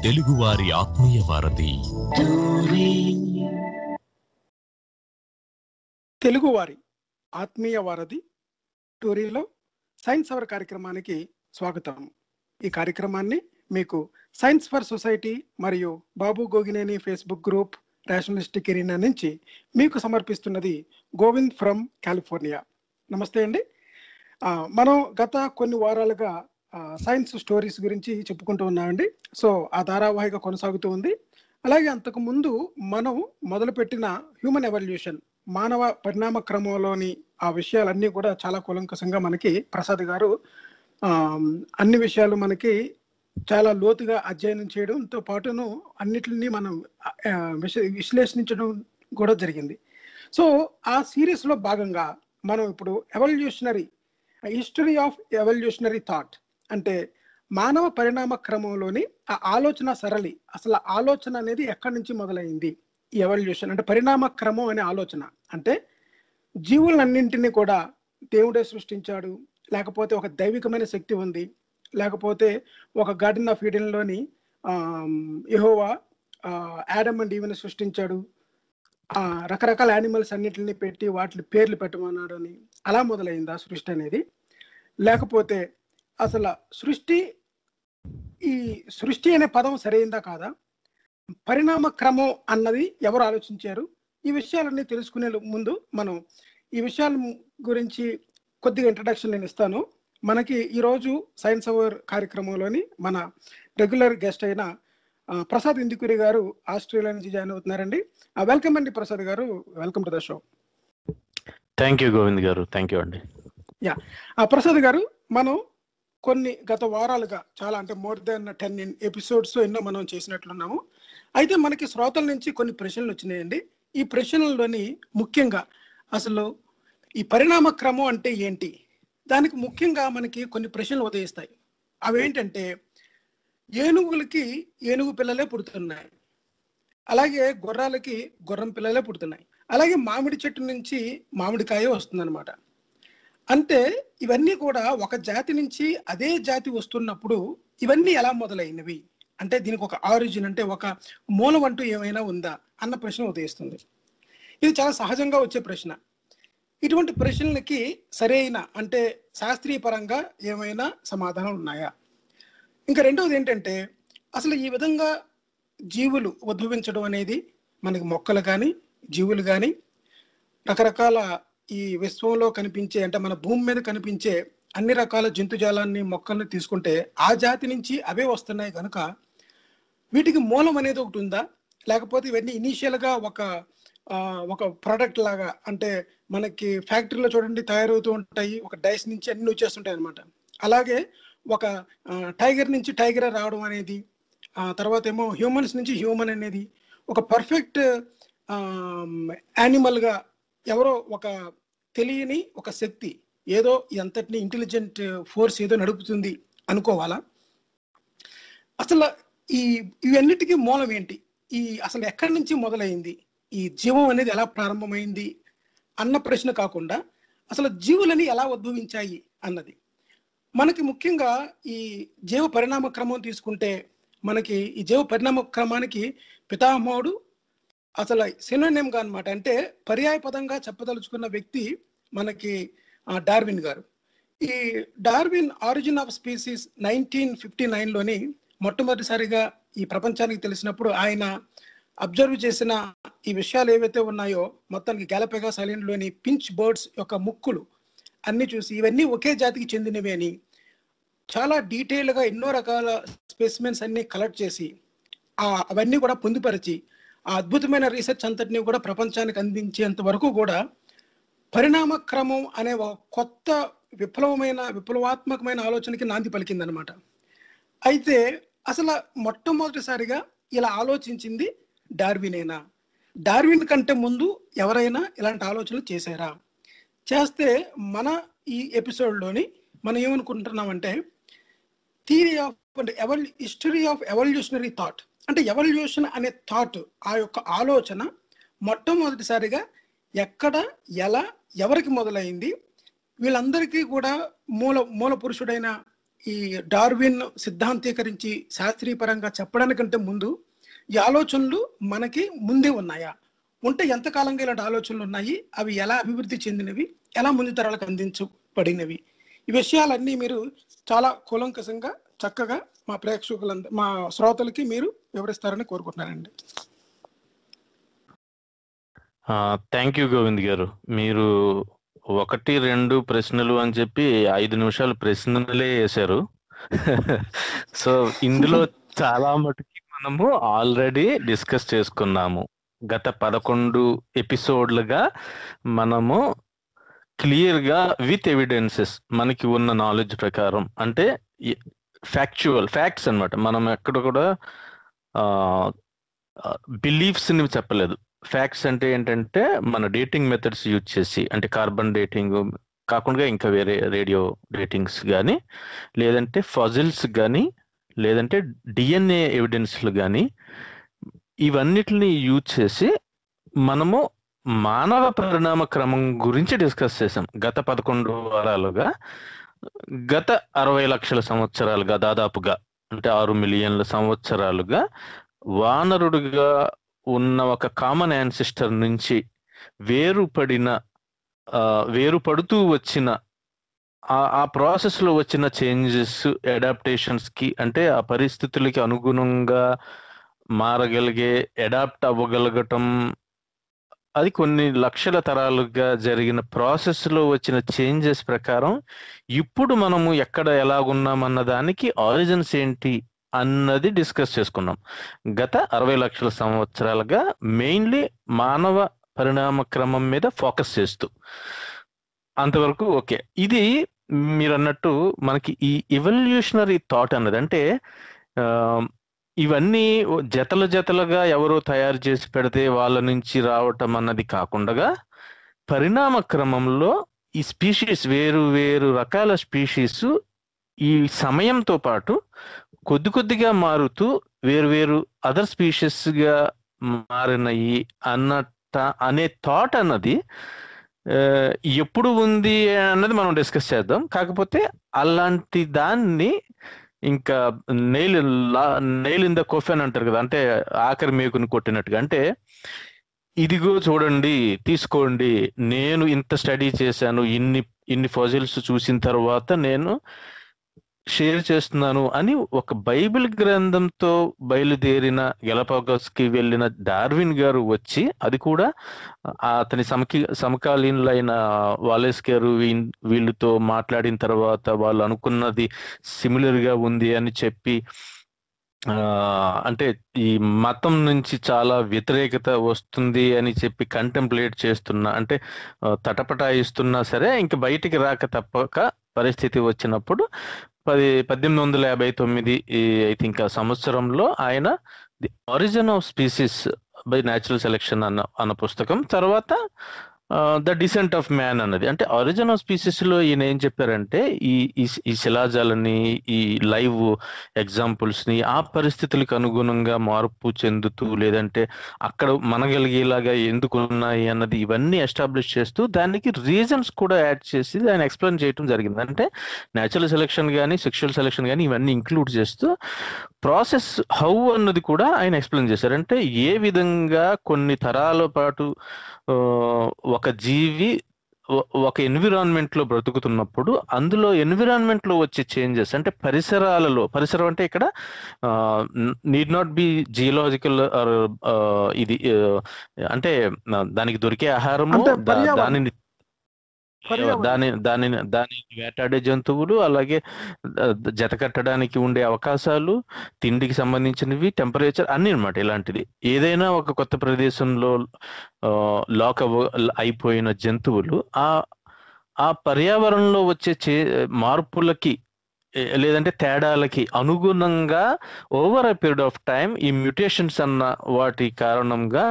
తెలుగువారి ఆత్మీయ వారధి తెలుగువారి ఆత్మీయ వారధి టూరీలో సైన్స్ అవర్ కార్యక్రమానికి స్వాగతం ఈ కార్యక్రమాన్ని మీకు సైన్స్ ఫర్ సొసైటీ మరియు Babu Gogineni Facebook group rationalistic arena నుంచి మీకు సమర్పిస్తున్నది గోవింద్ ఫ్రమ్ కాలిఫోర్నియా నమస్తే అండి ఆ, మనం గత కొన్ని వారాలుగా ఆ, సైన్స్ స్టోరీస్ గురించి చెప్పుకుంటూ ఉన్నామండి సో ఆ ధారావాహిక కొనసాగుతూ ఉంది అలాగే అంతకు ముందు మనం మొదలుపెట్టిన హ్యూమన్ ఎవల్యూషన్ మానవ పరిణామ క్రమంలోని ఆ విషయాలన్నీ కూడా చాలా కూలంకషంగా మనకి ప్రసాద్ గారు ఆ, అన్ని విషయాలు మనకి చాలా లోతుగా అధ్యయనం చేయడంతో పాటును అన్నిటిని మనం ఆ, విశ- విశ్లేషించడం కూడా జరిగింది సో ఆ సిరీస్ లో భాగంగా మనం ఇప్పుడు evolutionary history of evolutionary thought అంటే మానవ పరిణామ క్రమంలోని ఆ ఆలోచన సరళి అసలు ఆ ఆలోచన అనేది ఎక్కడి నుంచి మొదలైంది ఈ ఎవల్యూషన్ అంటే పరిణామ క్రమం అనే ఆలోచన అంటే జీవులన్నింటినీ కూడా దేవుడే సృష్టించాడు లేకపోతే ఒక దైవికమైన శక్తి ఉంది లేకపోతే ఒక గార్డెన్ ఆఫ్ ఈడెన్లోని యహోవా యాడమ్ అండ్ ఈవెన్ సృష్టించాడు ఆ, రకరకాల యానిమల్స్ అన్నిటిని పెట్టి వాటి పేర్లు పెట్టమన్నాడు అని అలా మొదలైందా సృష్టి అనేది లేకపోతే అసలు సృష్టి ఈ సృష్టి అనే పదం సరైందా కాదా పరిణామ క్రమం అన్నది ఎవరు ఆలోచించారు ఈ విషయాలన్నీ తెలుసుకునే ముందు మనం ఈ విషయాల గురించి కొద్దిగా ఇంట్రడక్షన్ నేను ఇస్తాను మనకి ఈరోజు సైన్స్ అవర్ కార్యక్రమంలోని మన రెగ్యులర్ గెస్ట్ అయిన ఆ, ప్రసాద్ ఇందుకురి గారు ఆస్ట్రేలియా నుంచి జాయిన్ అవుతున్నారండి వెల్కమ్ అండి Prasad garu welcome to the show thank you Govind garu thank you అండి ఆ ప్రసాద్ గారు మనం కొన్ని గత వారాలుగా చాలా అంటే మోర్ దెన్ టెన్ ఎపిసోడ్స్ ఎన్నో మనం చేసినట్లున్నాము అయితే మనకి శ్రోతల నుంచి కొన్ని ప్రశ్నలు వచ్చినాయండి ఈ ప్రశ్నల్లోని ముఖ్యంగా అసలు ఈ పరిణామ క్రమం అంటే ఏంటి దానికి ముఖ్యంగా మనకి కొన్ని ప్రశ్నలు ఉదయిస్తాయి అవి ఏంటంటే ఏనుగులకి ఏనుగు పిల్లలే పుడుతున్నాయి అలాగే గుర్రాలకి గుర్రం పిల్లలే పుడుతున్నాయి అలాగే మామిడి చెట్టు నుంచి మామిడికాయ వస్తుందన్నమాట అంటే ఇవన్నీ కూడా ఒక జాతి నుంచి అదే జాతి వస్తున్నప్పుడు ఇవన్నీ ఎలా మొదలైనవి అంటే దీనికి ఒక ఆరిజిన్ అంటే ఒక మూలం అంటూ ఏమైనా ఉందా అన్న ప్రశ్న ఉదయిస్తుంది ఇది చాలా సహజంగా వచ్చే ప్రశ్న ఇటువంటి ప్రశ్నలకి సరైన అంటే శాస్త్రీయ పరంగా ఏమైనా సమాధానం ఉన్నాయా ఇంకా రెండవది ఏంటంటే అసలు ఈ విధంగా జీవులు ఉద్భవించడం అనేది మనకి మొక్కలు కానీ జీవులు కానీ రకరకాల ఈ విశ్వంలో కనిపించే అంటే మన భూమి మీద కనిపించే అన్ని రకాల జంతుజాలాన్ని మొక్కల్ని తీసుకుంటే ఆ జాతి నుంచి అవే వస్తున్నాయి కనుక వీటికి మూలం అనేది ఒకటి ఉందా లేకపోతే ఇవన్నీ ఇనీషియల్ గా ఒక ఆ, ఒక ప్రోడక్ట్ లాగా అంటే మనకి ఫ్యాక్టరీలో చూడండి తయారవుతూ ఉంటాయి ఒక డైస్ నుంచి అన్ని వచ్చేస్తుంటాయి అనమాట అలాగే ఒక టైగర్ నుంచి టైగర్ రావడం అనేది ఆ తర్వాత ఏమో హ్యూమన్స్ నుంచి హ్యూమన్ అనేది ఒక పర్ఫెక్ట్ యానిమల్గా ఎవరో ఒక తెలియని ఒక శక్తి ఏదో ఎంతటిని ఇంటెలిజెంట్ ఫోర్స్ ఏదో నడుపుతుంది అనుకోవాలా అసలు ఈ ఇవన్నిటికీ మూలం ఏంటి ఈ అసలు ఎక్కడి నుంచి మొదలైంది ఈ జీవం అనేది ఎలా ప్రారంభమైంది అన్న ప్రశ్న కాకుండా అసలు జీవులని ఎలా ఉద్భవించాయి అన్నది మనకి ముఖ్యంగా ఈ జీవ పరిణామ క్రమం తీసుకుంటే మనకి ఈ జీవ పరిణామ క్రమానికి పితామహుడు అసలు సినోనిమ్ గా అనమాట అంటే పర్యాయ పదంగా చెప్పదలుచుకున్న వ్యక్తి మనకి ఆ, డార్విన్ గారు ఈ Darwin origin of species nineteen fifty నైన్లోని మొట్టమొదటిసారిగా ఈ ప్రపంచానికి తెలిసినప్పుడు ఆయన అబ్జర్వ్ చేసిన ఈ విషయాలు ఏవైతే ఉన్నాయో మొత్తానికి గ్యాలపెగా లోని పించ్ బర్డ్స్ యొక్క ముక్కులు అన్ని చూసి ఇవన్నీ ఒకే జాతికి చెందినవి అని చాలా డీటెయిల్గా ఎన్నో రకాల స్పెసిమెన్స్ అన్ని కలెక్ట్ చేసి ఆ అవన్నీ కూడా పొందుపరిచి ఆ అద్భుతమైన రీసెర్చ్ అంతటిని కూడా ప్రపంచానికి అందించేంత వరకు కూడా పరిణామ క్రమం అనే ఒక కొత్త విప్లవమైన విప్లవాత్మకమైన ఆలోచనకి నాంది పలికిందనమాట అయితే అసలు మొట్టమొదటిసారిగా ఇలా ఆలోచించింది డార్వినేనా డార్విన్ కంటే ముందు ఎవరైనా ఇలాంటి ఆలోచనలు చేశారా చేస్తే మన ఈ ఎపిసోడ్లోని మనం ఏమనుకుంటున్నామంటే థియరీ ఆఫ్ అంటే ఎవల్ హిస్టరీ ఆఫ్ ఎవల్యూషనరీ థాట్ అంటే ఎవల్యూషన్ అనే థాట్ ఆ యొక్క ఆలోచన మొట్టమొదటిసారిగా ఎక్కడ ఎలా ఎవరికి మొదలైంది వీళ్ళందరికీ కూడా మూల మూల పురుషుడైన ఈ డార్విన్ సిద్ధాంతీకరించి శాస్త్రీయపరంగా చెప్పడానికంటే ముందు ఈ ఆలోచనలు మనకి ముందే ఉన్నాయా ఉంటే ఎంతకాలంగా ఇలాంటి ఆలోచనలు ఉన్నాయి అవి ఎలా అభివృద్ధి చెందినవి ఎలా ముందు తరాలకు అందించబడినవి ఈ విషయాలన్నీ మీరు చాలా కూలంకషంగా చక్కగా మా ప్రేక్షకులంద మా శ్రోతలకి మీరు వివరిస్తారని కోరుకుంటున్నానండి థ్యాంక్ యూ గోవింద్ గారు మీరు ఒకటి రెండు ప్రశ్నలు అని చెప్పి ఐదు నిమిషాలు ప్రశ్నలే వేశారు సో ఇందులో చాలా మటుకి మనము ఆల్రెడీ డిస్కస్ చేసుకున్నాము గత పదకొండు ఎపిసోడ్లుగా మనము క్లియర్ గా విత్ ఎవిడెన్సెస్ మనకి ఉన్న నాలెడ్జ్ ప్రకారం అంటే ఫ్యాక్చువల్ ఫ్యాక్ట్స్ అన్నమాట మనం ఎక్కడ కూడా బిలీఫ్స్ ని చెప్పలేదు ఫ్యాక్ట్స్ అంటే ఏంటంటే మన డేటింగ్ మెథడ్స్ యూజ్ చేసి అంటే కార్బన్ డేటింగ్ కాకుండా ఇంకా వేరే రేడియో డేటింగ్స్ కానీ లేదంటే ఫజిల్స్ కానీ లేదంటే డిఎన్ఏ ఎవిడెన్స్లు కానీ ఇవన్నిటిని యూజ్ చేసి మనము మానవ పరిణామ క్రమం గురించి డిస్కస్ చేసాం గత పదకొండు వారాలుగా గత అరవై లక్షల సంవత్సరాలుగా దాదాపుగా అంటే ఆరు మిలియన్ల సంవత్సరాలుగా వానరుడుగా ఉన్న ఒక కామన్ యాన్సిస్టర్ నుంచి వేరుపడిన వేరుపడుతూ వచ్చిన ఆ ప్రాసెస్ లో వచ్చిన చేంజెస్ అడాప్టేషన్స్ కి అంటే ఆ పరిస్థితులకి అనుగుణంగా మారగలిగే అడాప్ట్ అవ్వగలగటం అది కొన్ని లక్షల తరాలుగా జరిగిన ప్రాసెస్ లో వచ్చిన చేంజెస్ ప్రకారం ఇప్పుడు మనము ఎక్కడ ఎలాగున్నామన్న దానికి ఆరిజిన్స్ ఏంటి అన్నది డిస్కస్ చేసుకున్నాం గత అరవై లక్షల సంవత్సరాలుగా మెయిన్లీ మానవ పరిణామ క్రమం మీద ఫోకస్ చేస్తూ అంతవరకు ఓకే ఇది మీరు అన్నట్టు మనకి ఈ ఎవల్యూషనరీ థాట్ అన్నది అంటే ఇవన్నీ జతల జతలుగా ఎవరో తయారు చేసి పెడితే వాళ్ళ నుంచి రావటం అన్నది కాకుండా పరిణామ క్రమంలో ఈ స్పీషీస్ వేరు వేరు రకాల స్పీషీస్ ఈ సమయంతో పాటు కొద్ది కొద్దిగా మారుతూ వేరు వేరు అదర్ స్పీషీస్ గా మారినాయి అన్నట్ట అనే థాట్ అన్నది ఎప్పుడు ఉంది అన్నది మనం డిస్కస్ చేద్దాం కాకపోతే అలాంటి దాన్ని ఇంకా nail nail in the coffin అంటారు కదా అంటే ఆఖరి మేకుని కొట్టినట్టుగా అంటే ఇదిగో చూడండి తీసుకోండి నేను ఇంత స్టడీ చేశాను ఇన్ని ఇన్ని ఫజిల్స్ చూసిన తర్వాత నేను షేర్ చేస్తున్నాను అని ఒక బైబిల్ గ్రంథంతో బయలుదేరిన గెలపాగస్ కి వెళ్ళిన డార్విన్ గారు వచ్చి అది కూడా అతని సమకి సమకాలీనులైన వాలేస్ గారు వీళ్ళతో మాట్లాడిన తర్వాత వాళ్ళు అనుకున్నది సిమిలర్ గా ఉంది అని చెప్పి అంటే ఈ మతం నుంచి చాలా వ్యతిరేకత వస్తుంది అని చెప్పి కంటెంప్లేట్ చేస్తున్నా అంటే తటపటాయిస్తున్నా సరే ఇంక బయటికి రాక తప్పక పరిస్థితి వచ్చినప్పుడు పది పద్దెనిమిది వందల యాభై తొమ్మిది ఐ థింక్ ఆ సంవత్సరంలో ఆయన the origin of species by natural selection అన్న అన్న పుస్తకం తర్వాత ద డిసెంట్ ఆఫ్ మ్యాన్ అన్నది అంటే ఆరిజిన్ ఆఫ్ స్పీసీస్ లో ఈయన ఏం చెప్పారంటే ఈ ఈ శిలాజాలని ఈ లైవ్ ఎగ్జాంపుల్స్ ని ఆ పరిస్థితులకు అనుగుణంగా మార్పు చెందుతూ లేదంటే అక్కడ మనగలిగేలాగా ఎందుకు ఉన్నాయి అన్నది ఇవన్నీ ఎస్టాబ్లిష్ చేస్తూ దానికి రీజన్స్ కూడా యాడ్ చేసి దాన్ని ఎక్స్ప్లెయిన్ చేయడం జరిగింది అంటే న్యాచురల్ సెలెక్షన్ కానీ సెక్షువల్ సెలెక్షన్ కానీ ఇవన్నీ ఇంక్లూడ్ చేస్తూ ప్రాసెస్ హౌ అన్నది కూడా ఆయన ఎక్స్ప్లెయిన్ చేశారు అంటే ఏ విధంగా కొన్ని తరాల పాటు ఒక జీవి ఒక ఎన్విరాన్మెంట్ లో బ్రతుకుతున్నప్పుడు అందులో ఎన్విరాన్మెంట్ లో వచ్చే చేంజెస్ అంటే పరిసరాలలో పరిసరం అంటే ఇక్కడ నీడ్ నాట్ బి జియలాజికల్ ఇది అంటే దానికి దొరికే ఆహారము దానిని దాని దాని దాని వేటాడే జంతువులు అలాగే జత కట్టడానికి ఉండే అవకాశాలు తిండికి సంబంధించినవి టెంపరేచర్ అన్ని అనమాట ఇలాంటిది ఏదైనా ఒక కొత్త ప్రదేశంలో లాక్ అయిపోయిన జంతువులు ఆ ఆ పర్యావరణంలో వచ్చే చే మార్పులకి లేదంటే తేడాలకి అనుగుణంగా over a period of time ఈ మ్యూటేషన్స్ అన్న వాటి కారణంగా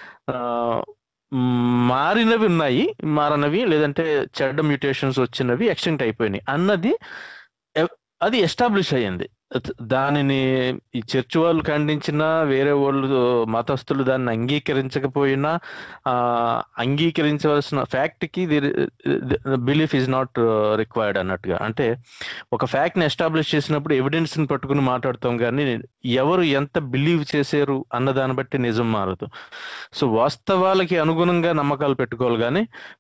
మారినవి ఉన్నాయి మారనవి లేదంటే చెడ్డ మ్యూటేషన్స్ వచ్చినవి ఎక్స్టెంట్ అయిపోయినాయి అన్నది అది ఎస్టాబ్లిష్ అయ్యింది దానిని ఈ చర్చ్ వాళ్ళు ఖండించినా వేరే వాళ్ళు మతస్థులు దాన్ని అంగీకరించకపోయినా ఆ అంగీకరించవలసిన ఫ్యాక్ట్ కి బిలీఫ్ ఈజ్ నాట్ రిక్వైర్డ్ అన్నట్టుగా అంటే ఒక ఫ్యాక్ట్ ని ఎస్టాబ్లిష్ చేసినప్పుడు ఎవిడెన్స్ ని పట్టుకుని మాట్లాడతాం కానీ ఎవరు ఎంత బిలీవ్ చేశారు అన్న దాన్ని బట్టి నిజం మారదు సో వాస్తవాలకి అనుగుణంగా నమ్మకాలు పెట్టుకోవాలి కానీ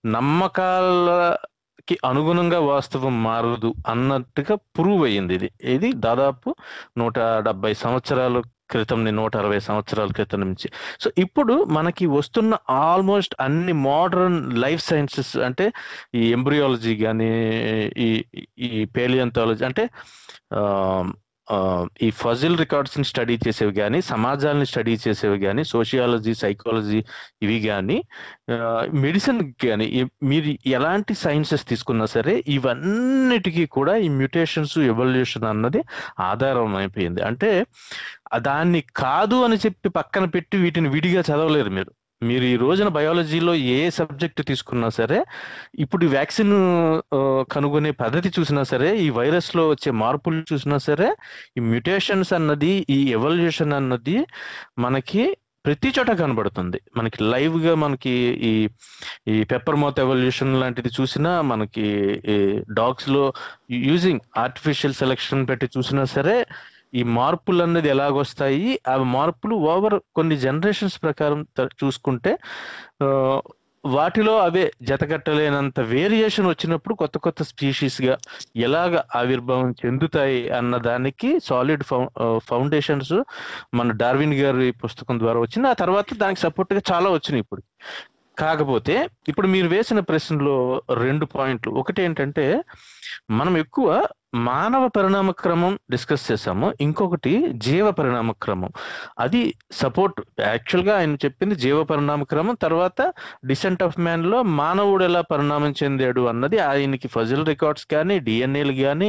నమ్మకాలకి అనుగుణంగా వాస్తవం మారదు అన్నట్టుగా ప్రూవ్ అయ్యింది ఇది ఇది దాదాపు నూట డెబ్బై సంవత్సరాల క్రితం నూట అరవై సంవత్సరాల క్రితం నుంచి సో ఇప్పుడు మనకి వస్తున్న ఆల్మోస్ట్ అన్ని మోడర్న్ లైఫ్ సైన్సెస్ అంటే ఈ ఎంబ్రియాలజీ కానీ ఈ ఈ పేలియంతాలజీ అంటే ఆ, ఆ, ఈ ఫజిల్ రికార్డ్స్ ని స్టడీ చేసేవి కానీ సమాజాలని స్టడీ చేసేవి కానీ సోషియాలజీ సైకాలజీ ఇవి కానీ మెడిసిన్ కానీ ఈ- మీరు ఎలాంటి సైన్సెస్ తీసుకున్నా సరే ఇవన్నిటికీ కూడా ఈ మ్యూటేషన్స్ ఎవల్యూషన్ అన్నది ఆధారం అయిపోయింది అంటే ఆ దాన్ని కాదు అని చెప్పి పక్కన పెట్టి వీటిని విడిగా చదవలేరు మీరు మీరు ఈ రోజున బయాలజీలో ఏ సబ్జెక్ట్ తీసుకున్నా సరే ఇప్పుడు ఈ వ్యాక్సిన్ ఆ, కనుగొనే పద్ధతి చూసినా సరే ఈ వైరస్ లో వచ్చే మార్పులు చూసినా సరే ఈ మ్యూటేషన్స్ అన్నది ఈ ఎవల్యూషన్ అన్నది మనకి ప్రతి చోట కనబడుతుంది మనకి లైవ్ గా మనకి ఈ ఈ పెప్పర్ మౌత్ ఎవల్యూషన్ లాంటిది చూసినా మనకి డాగ్స్ లో యూజింగ్ ఆర్టిఫిషియల్ సెలెక్షన్ పెట్టి చూసినా సరే ఈ మార్పులు అన్నది ఎలాగొస్తాయి ఆ మార్పులు ఓవర్ కొన్ని జనరేషన్స్ ప్రకారం త- చూసుకుంటే ఆ, వాటిలో అవే జతకట్టలేనంత వేరియేషన్ వచ్చినప్పుడు కొత్త కొత్త స్పీషీస్ గా ఎలాగ ఆవిర్భావం చెందుతాయి అన్న దానికి సాలిడ్ ఫౌండేషన్స్ మన డార్విన్ గారి పుస్తకం ద్వారా వచ్చింది ఆ తర్వాత దానికి సపోర్ట్ గా చాలా వచ్చినాయి ఇప్పుడు కాకపోతే ఇప్పుడు మీరు వేసిన ప్రశ్నలో రెండు పాయింట్లు ఒకటి ఏంటంటే మనం ఎక్కువ మానవ పరిణామ క్రమం డిస్కస్ చేసాము ఇంకొకటి జీవ పరిణామ క్రమం అది సపోర్ట్ యాక్చువల్ గా ఆయన చెప్పింది జీవ పరిణామ క్రమం తర్వాత డిసెంట్ ఆఫ్ మ్యాన్ లో మానవుడు ఎలా పరిణామం చెందాడు అన్నది ఆయనకి ఫజిల్ రికార్డ్స్ కానీ డిఎన్ఏలు కానీ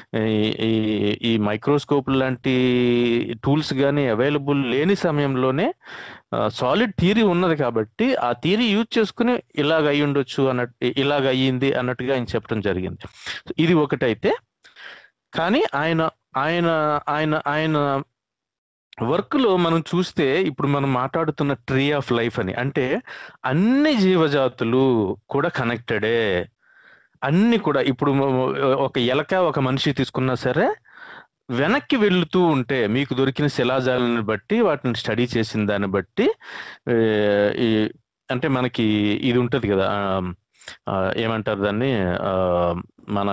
ఈ- ఈ మైక్రోస్కోప్ లాంటి టూల్స్ కానీ అవైలబుల్ లేని సమయంలోనే సాలిడ్ థియరీ ఉన్నది కాబట్టి ఆ థియరీ యూజ్ చేసుకుని ఇలాగ అయ్యి ఉండొచ్చు అన్నట్టు ఇలాగ అయ్యింది అన్నట్టుగా ఆయన చెప్పడం జరిగింది ఇది ఒకటైతే కానీ ఆయన ఆయన ఆయన ఆయన వర్క్ లో మనం చూస్తే ఇప్పుడు మనం మాట్లాడుతున్న ట్రీ ఆఫ్ లైఫ్ అని అంటే అన్ని జీవజాతులు కూడా కనెక్టెడే అన్ని కూడా ఇప్పుడు మ- మ- ఒక ఎలక ఒక మనిషి తీసుకున్నా సరే వెనక్కి వెళ్తూ ఉంటే మీకు దొరికిన శిలాజాలను బట్టి వాటిని స్టడీ చేసిన దాన్ని బట్టి ఏ, ఈ అంటే మనకి ఇది ఉంటది కదా ఆ, ఆ, ఏమంటారు దాన్ని ఆ, మన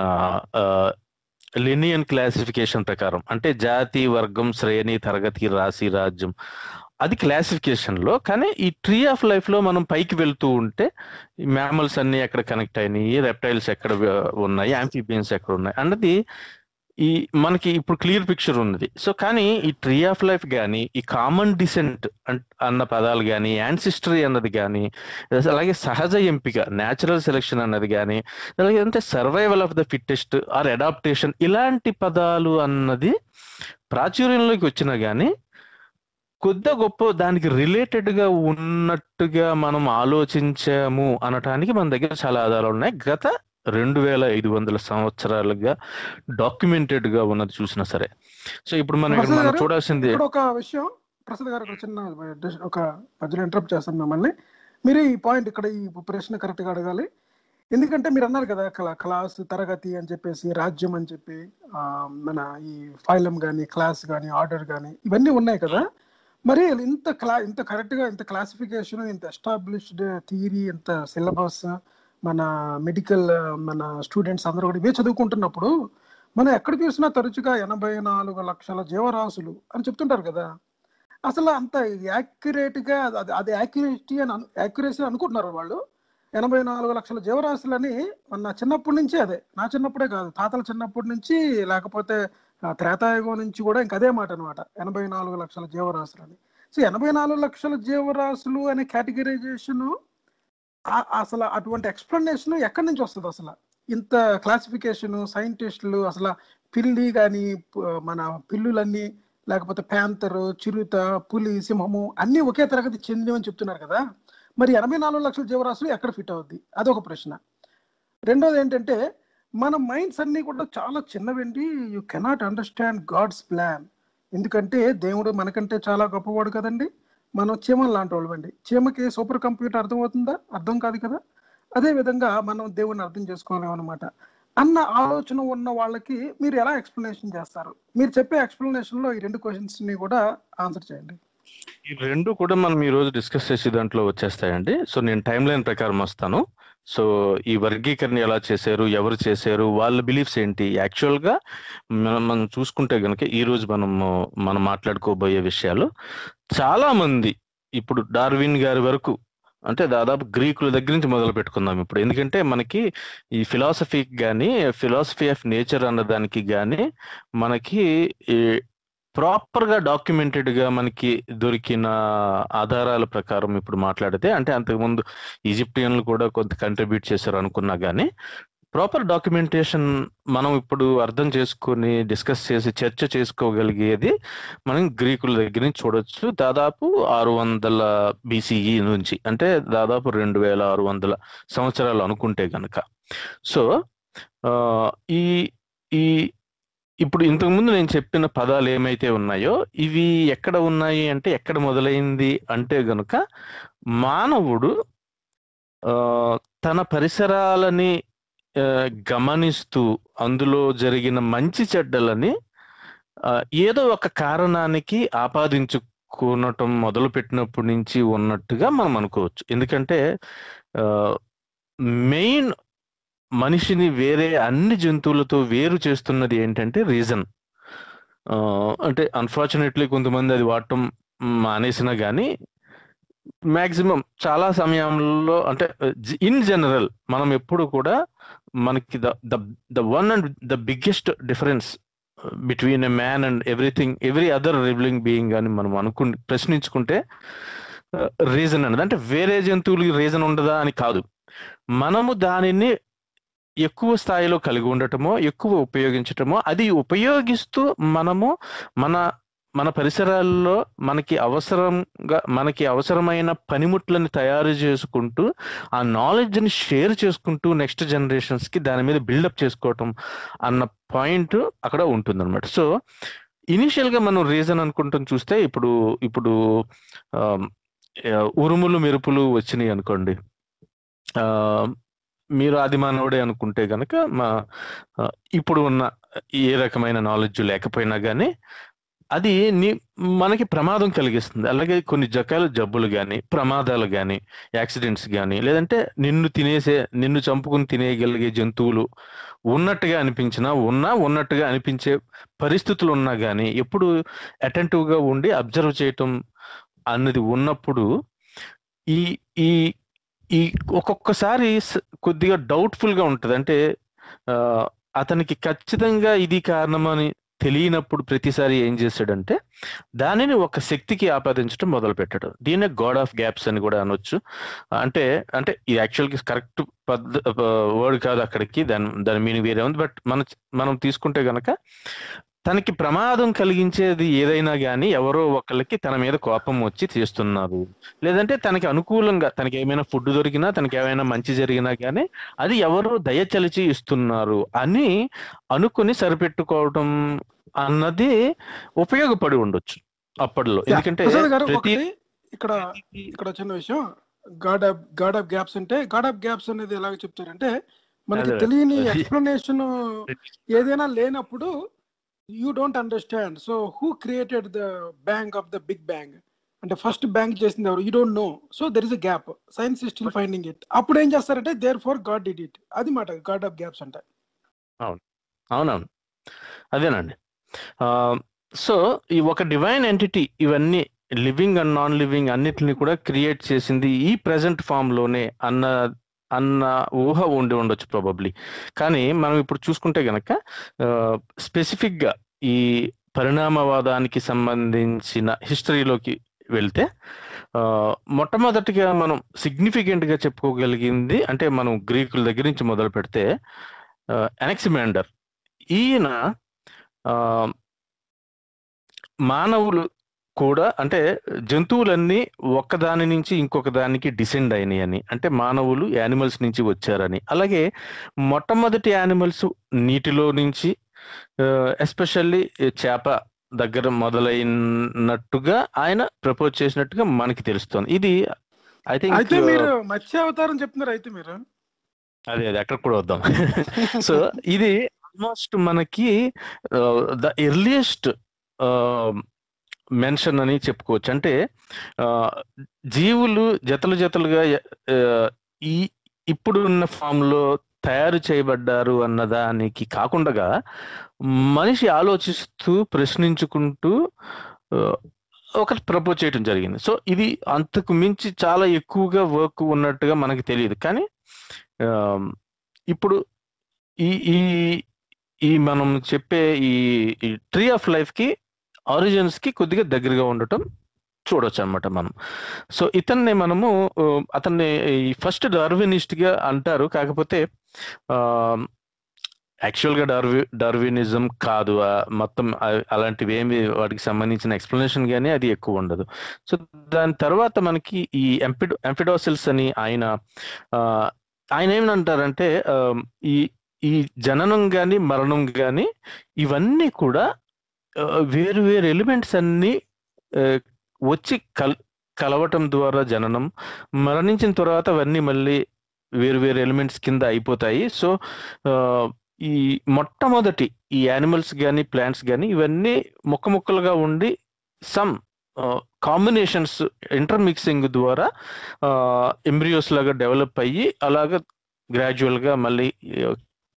లినియన్ క్లాసిఫికేషన్ ప్రకారం అంటే జాతి వర్గం శ్రేణి తరగతి రాశి రాజ్యం అది క్లాసిఫికేషన్ లో కానీ ఈ ట్రీ ఆఫ్ లైఫ్ లో మనం పైకి వెళ్తూ ఉంటే ఈ మ్యామల్స్ అన్ని ఎక్కడ కనెక్ట్ అయినాయి రెప్టైల్స్ ఎక్కడ వ- ఉన్నాయి యాంఫీబియన్స్ ఎక్కడ ఉన్నాయి అన్నది ఈ మనకి ఇప్పుడు క్లియర్ పిక్చర్ ఉన్నది సో కానీ ఈ ట్రీ ఆఫ్ లైఫ్ కానీ ఈ కామన్ డిసెంట్ అన్న పదాలు కానీ యాన్సిస్టరీ అన్నది కానీ అలాగే సహజ ఎంపిక న్యాచురల్ సెలెక్షన్ అన్నది కానీ అలాగే అంటే survival of the fittest or adaptation ఇలాంటి పదాలు అన్నది ప్రాచుర్యంలోకి వచ్చినా కానీ కొద్ది గొప్ప దానికి రిలేటెడ్ గా ఉన్నట్టుగా మనం ఆలోచించాము అనటానికి మన దగ్గర చాలా ఆధారాలు ఉన్నాయి గత రెండు వేల ఐదు వందల సంవత్సరాలుగా డాక్యుమెంటెడ్ గా ఉన్నది చూసినా సరే సో ఇప్పుడు మనం ఇక్కడ ప్రసాద్ మనం గారు, చూడాల్సింది ఇప్పుడు ఒక విషయం ప్రసాద్ గారు ఒక చిన్న డిస్- ఒక మధ్యలో ఇంటరప్ట్ చేస్తాను మిమ్మల్ని మీరు ఈ పాయింట్ ఇక్కడ ఈ ప్రశ్న కరెక్ట్ గా అడగాలి ఎందుకంటే మీరు అన్నారు కదా క్లా- క్లాస్ తరగతి అని చెప్పేసి రాజ్యం అని చెప్పి ఆ, మన ఈ ఫైలం కానీ క్లాస్ కానీ ఆర్డర్ కానీ ఇవన్నీ ఉన్నాయి కదా మరి ఇంత క్లా ఇంత కరెక్ట్ గా ఇంత క్లాసిఫికేషన్ ఇంత ఎస్టాబ్లిష్డ్ థియరీ ఇంత సిలబస్ మన మెడికల్ మన స్టూడెంట్స్ అందరూ కూడా ఇవే చదువుకుంటున్నప్పుడు మనం ఎక్కడ చూసినా తరచుగా ఎనభై నాలుగు లక్షల జీవరాశులు అని చెప్తుంటారు కదా అసలు అంత యాక్యురేట్ గా అది అది యాక్యురేటీ అని యాక్యురేసీ అనుకుంటున్నారు వాళ్ళు ఎనభై నాలుగు లక్షల జీవరాశులని నా చిన్నప్పటి నుంచి అదే నా చిన్నప్పుడే కాదు తాతల చిన్నప్పటి నుంచి లేకపోతే ఆ, త్రేతాయుగం నుంచి కూడా ఇంక అదే మాట అనమాట ఎనభై నాలుగు లక్షల జీవరాశులని సో ఎనభై నాలుగు లక్షల జీవరాశులు అనే కేటగిరైజేషన్ అసలు అటువంటి ఎక్స్ప్లెనేషన్ ఎక్కడి నుంచి వస్తుంది అసలు ఇంత క్లాసిఫికేషన్ సైంటిస్టులు అసలు పిల్లి కానీ మన పిల్లులన్నీ లేకపోతే ప్యాంతర్ చిరుత పులి సింహము అన్ని ఒకే తరగతి చెందినవని చెప్తున్నారు కదా మరి ఎనభై నాలుగు లక్షల జీవరాశులు ఎక్కడ ఫిట్ అవుద్ది అదొక ప్రశ్న రెండోది ఏంటంటే మన మైండ్స్ అన్ని కూడా చాలా చిన్నవండి you cannot understand God's plan ఎందుకంటే దేవుడు మనకంటే చాలా గొప్పవాడు కదండి మనం చీమలు లాంటి వాళ్ళండి చీమకి సూపర్ కంప్యూటర్ అర్థమవుతుందా అర్థం కాదు కదా అదే విధంగా మనం దేవుడిని అర్థం చేసుకోలేము అనమాట అన్న ఆలోచన ఉన్న వాళ్ళకి మీరు ఎలా ఎక్స్ప్లెనేషన్ చేస్తారు మీరు చెప్పే ఎక్స్ప్లెనేషన్ లో ఈ రెండు క్వశ్చన్స్ ని కూడా ఆన్సర్ చేయండి ఈ రెండు కూడా మనం ఈ రోజు డిస్కస్ చేసే దాంట్లో వచ్చేస్తాయండి సో నేను టైం లైన్ ప్రకారం వస్తాను సో ఈ వర్గీకరణ ఎలా చేశారు ఎవరు చేశారు వాళ్ళ బిలీఫ్స్ ఏంటి యాక్చువల్ గా మనం మనం చూసుకుంటే గనుక ఈ రోజు మనము మనం మాట్లాడుకోబోయే విషయాలు చాలా మంది ఇప్పుడు డార్విన్ గారి వరకు అంటే దాదాపు గ్రీకుల దగ్గర నుంచి మొదలు పెట్టుకుందాం ఇప్పుడు ఎందుకంటే మనకి ఈ ఫిలాసఫీకి కానీ ఫిలాసఫీ ఆఫ్ నేచర్ అన్న దానికి కానీ మనకి ఈ ప్రాపర్ గా డాక్యుమెంటెడ్ గా మనకి దొరికిన ఆధారాల ప్రకారం ఇప్పుడు మాట్లాడితే అంటే అంతకుముందు ఈజిప్టియన్లు కూడా కొంత కంట్రిబ్యూట్ చేశారు అనుకున్నా కానీ ప్రాపర్ డాక్యుమెంటేషన్ మనం ఇప్పుడు అర్థం చేసుకుని డిస్కస్ చేసి చర్చ చేసుకోగలిగేది మనం గ్రీకుల దగ్గర నుంచి చూడొచ్చు దాదాపు ఆరు వందల బీసీఈ నుంచి అంటే దాదాపు రెండు వేల ఆరు వందల సంవత్సరాలు అనుకుంటే గనక సో ఆ, ఈ ఈ ఇప్పుడు ఇంతకుముందు నేను చెప్పిన పదాలు ఏమైతే ఉన్నాయో ఇవి ఎక్కడ ఉన్నాయి అంటే ఎక్కడ మొదలైంది అంటే గనుక మానవుడు ఆ, తన పరిసరాలని ఆ, గమనిస్తూ అందులో జరిగిన మంచి చెడ్డలని ఆ, ఏదో ఒక కారణానికి ఆపాదించుకోనటం మొదలు పెట్టినప్పటి నుంచి ఉన్నట్టుగా మనం అనుకోవచ్చు ఎందుకంటే మెయిన్ మనిషిని వేరే అన్ని జంతువులతో వేరు చేస్తున్నది ఏంటంటే రీజన్ అంటే అన్ఫార్చునేట్లీ కొంతమంది అది వాడటం మానేసినా కానీ మాక్సిమం చాలా సమయంలో అంటే ఇన్ జనరల్ మనం ఎప్పుడు కూడా మనకి the the the one and the biggest difference between a man and everything every other living being అని మనం అనుకు ప్రశ్నించుకుంటే రీజన్ అన్నది అంటే వేరే జంతువులకి రీజన్ ఉండదా అని కాదు మనము దానిని ఎక్కువ స్థాయిలో కలిగి ఉండటమో ఎక్కువ ఉపయోగించటమో అది ఉపయోగిస్తూ మనము మన మన పరిసరాల్లో మనకి అవసరంగా మనకి అవసరమైన పనిముట్లను తయారు చేసుకుంటూ ఆ నాలెడ్జ్ని షేర్ చేసుకుంటూ నెక్స్ట్ జనరేషన్స్ కి దాని మీద బిల్డప్ చేసుకోవటం అన్న పాయింట్ అక్కడ ఉంటుందన్నమాట సో ఇనిషియల్ గా మనం రీజన్ అనుకుంటాం చూస్తే ఇప్పుడు ఇప్పుడు ఆమ్, ఆ, ఉరుములు మెరుపులు వచ్చినాయి అనుకోండి ఆ మీరు ఆది మానవుడే అనుకుంటే గనక మా ఆ, ఇప్పుడు ఉన్న ఏ రకమైన నాలెడ్జ్ లేకపోయినా కానీ అది నీ మనకి ప్రమాదం కలిగిస్తుంది అలాగే కొన్ని రకాల జబ్బులు కానీ ప్రమాదాలు కానీ యాక్సిడెంట్స్ కానీ లేదంటే నిన్ను తినేసే నిన్ను చంపుకుని తినేయగలిగే జంతువులు ఉన్నట్టుగా అనిపించినా ఉన్నా ఉన్నట్టుగా అనిపించే పరిస్థితులు ఉన్నా కానీ ఎప్పుడు attentive గా ఉండి అబ్జర్వ్ చేయటం అన్నది ఉన్నప్పుడు ఈ ఈ ఈ ఒక్కొక్కసారి స- కొద్దిగా డౌట్ఫుల్ గా ఉంటది అంటే ఆ, అతనికి ఖచ్చితంగా ఇది కారణమని తెలియనప్పుడు ప్రతిసారి ఏం చేశాడంటే దానిని ఒక శక్తికి ఆపాదించడం మొదలు పెట్టాడు దీన్నే గాడ్ ఆఫ్ గ్యాప్స్ అని కూడా అనొచ్చు అంటే అంటే ఇది యాక్చువల్గా కరెక్ట్ పద్ వర్డ్ కాదు అక్కడికి దాని దాని మీనింగ్ వేరే ఉంది బట్ మన మనం తీసుకుంటే గనక తనకి ప్రమాదం కలిగించేది ఏదైనా కానీ ఎవరో ఒకళ్ళకి తన మీద కోపం వచ్చి చేస్తున్నారు లేదంటే తనకి అనుకూలంగా తనకి ఏమైనా ఫుడ్ దొరికినా తనకి ఏమైనా మంచి జరిగినా కానీ అది ఎవరో దయచలిచి ఇస్తున్నారు అని అనుకుని సరిపెట్టుకోవడం అన్నది ఉపయోగపడి ఉండొచ్చు అప్పట్లో ఎందుకంటే ప్రసాద్ గారు ప్రతి ఒకటి ఇక్కడ ఇక్కడ చిన్న విషయం God of God of gaps అంటే గాడ్ ఆఫ్ గ్యాప్స్ అనేది ఎలాగ చెప్తారంటే మనకి అదే. తెలియని అది- ఎక్స్ప్లెనేషన్ ఏదైనా లేనప్పుడు you don't understand so who created the bank of the big bang అంటే ఫస్ట్ బ్యాంక్ చేసింది ఎవరు you don't know so there is a gap science is still finding it అప్పుడు ఏం చేస్తారంటే therefore God did it అది మాట God of gaps అంటే అవునవును అదేనండి సో ఈ ఒక డివైన్ ఎంటిటీ ఇవన్నీ లివింగ్ అండ్ నాన్ లివింగ్ అన్నిటిని కూడా క్రియేట్ చేసింది ఈ ప్రెసెంట్ ఫామ్ లోనే అన్న అన్న ఊహ ఉండి ఉండొచ్చు ప్రాబబ్లీ కానీ మనం ఇప్పుడు చూసుకుంటే గనక స్పెసిఫిక్ గా ఈ పరిణామవాదానికి సంబంధించిన హిస్టరీలోకి వెళ్తే ఆ, మొట్టమొదటిగా మనం సిగ్నిఫికెంట్ గా చెప్పుకోగలిగింది అంటే మనం గ్రీకుల దగ్గర నుంచి మొదలు పెడితే ఎనక్సిమాండర్ ఈయన ఆ, మానవులు కూడా అంటే జంతువులన్నీ ఒక్కదాని నుంచి ఇంకొక దానికి డిసెండ్ అయినాయి అని అంటే మానవులు యానిమల్స్ నుంచి వచ్చారని అలాగే మొట్టమొదటి యానిమల్స్ నీటిలో నుంచి ఎస్పెషల్లీ చేప దగ్గర మొదలైనట్టుగా ఆయన ప్రపోజ్ చేసినట్టుగా మనకి తెలుస్తుంది ఇది ఐ థింక్ అయితే మీరు మత్స్య అవతారం చెప్తున్నారు అయితే మీరు అదే అదే అక్కడ కూడా వద్దాం సో ఇది ఆల్మోస్ట్ మనకి ద ఎర్లియస్ట్ మెన్షన్ అని చెప్పుకోవచ్చు అంటే ఆ, జీవులు జతలు జతలుగా ఆ, ఈ ఇప్పుడు ఉన్న ఫామ్ లో తయారు చేయబడ్డారు అన్నదానికి కాకుండా మనిషి ఆలోచిస్తూ ప్రశ్నించుకుంటూ ఆ, ఒకటి ప్రపోజ్ చేయడం జరిగింది సో ఇది అంతకు మించి చాలా ఎక్కువగా వర్క్ ఉన్నట్టుగా మనకి తెలియదు కానీ ఆ, ఇప్పుడు ఈ ఈ ఈ మనం చెప్పే ఈ ట్రీ ఆఫ్ లైఫ్ కి ఆరిజిన్స్ కి కొద్దిగా దగ్గరగా ఉండటం చూడొచ్చు అనమాట మనం సో ఇతన్ని మనము ఆ, అతన్ని ఈ ఫస్ట్ డార్వినిస్ట్ గా అంటారు కాకపోతే యాక్చువల్ గా డార్వి డార్వినిజం కాదు ఆ మొత్తం ఆ- అలాంటివి ఏమి వాటికి సంబంధించిన ఎక్స్ప్లెనేషన్ గానీ అది ఎక్కువ ఉండదు సో దాని తర్వాత మనకి ఈ ఎంపిడ్ ఎంఫిడోసిల్స్ అని ఆయన ఆ, ఆయన ఏమంటారంటే ఆ, ఈ ఈ జననం గాని మరణం గాని ఇవన్నీ కూడా ఆ, వేరు వేరు ఎలిమెంట్స్ అన్ని ఆ, వచ్చి కల్ కలవటం ద్వారా జననం మరణించిన తర్వాత అవన్నీ మళ్ళీ వేరు వేరు ఎలిమెంట్స్ కింద అయిపోతాయి సో ఆ, ఈ మొట్టమొదటి ఈ యానిమల్స్ కానీ ప్లాంట్స్ కానీ ఇవన్నీ ముక్క ముక్కలుగా ఉండి సమ్ కాంబినేషన్స్ ఇంటర్మిక్సింగ్ ద్వారా ఎంబ్రియోస్ లాగా డెవలప్ అయ్యి అలాగా గ్రాడ్యువల్ గా మళ్ళీ ఆ,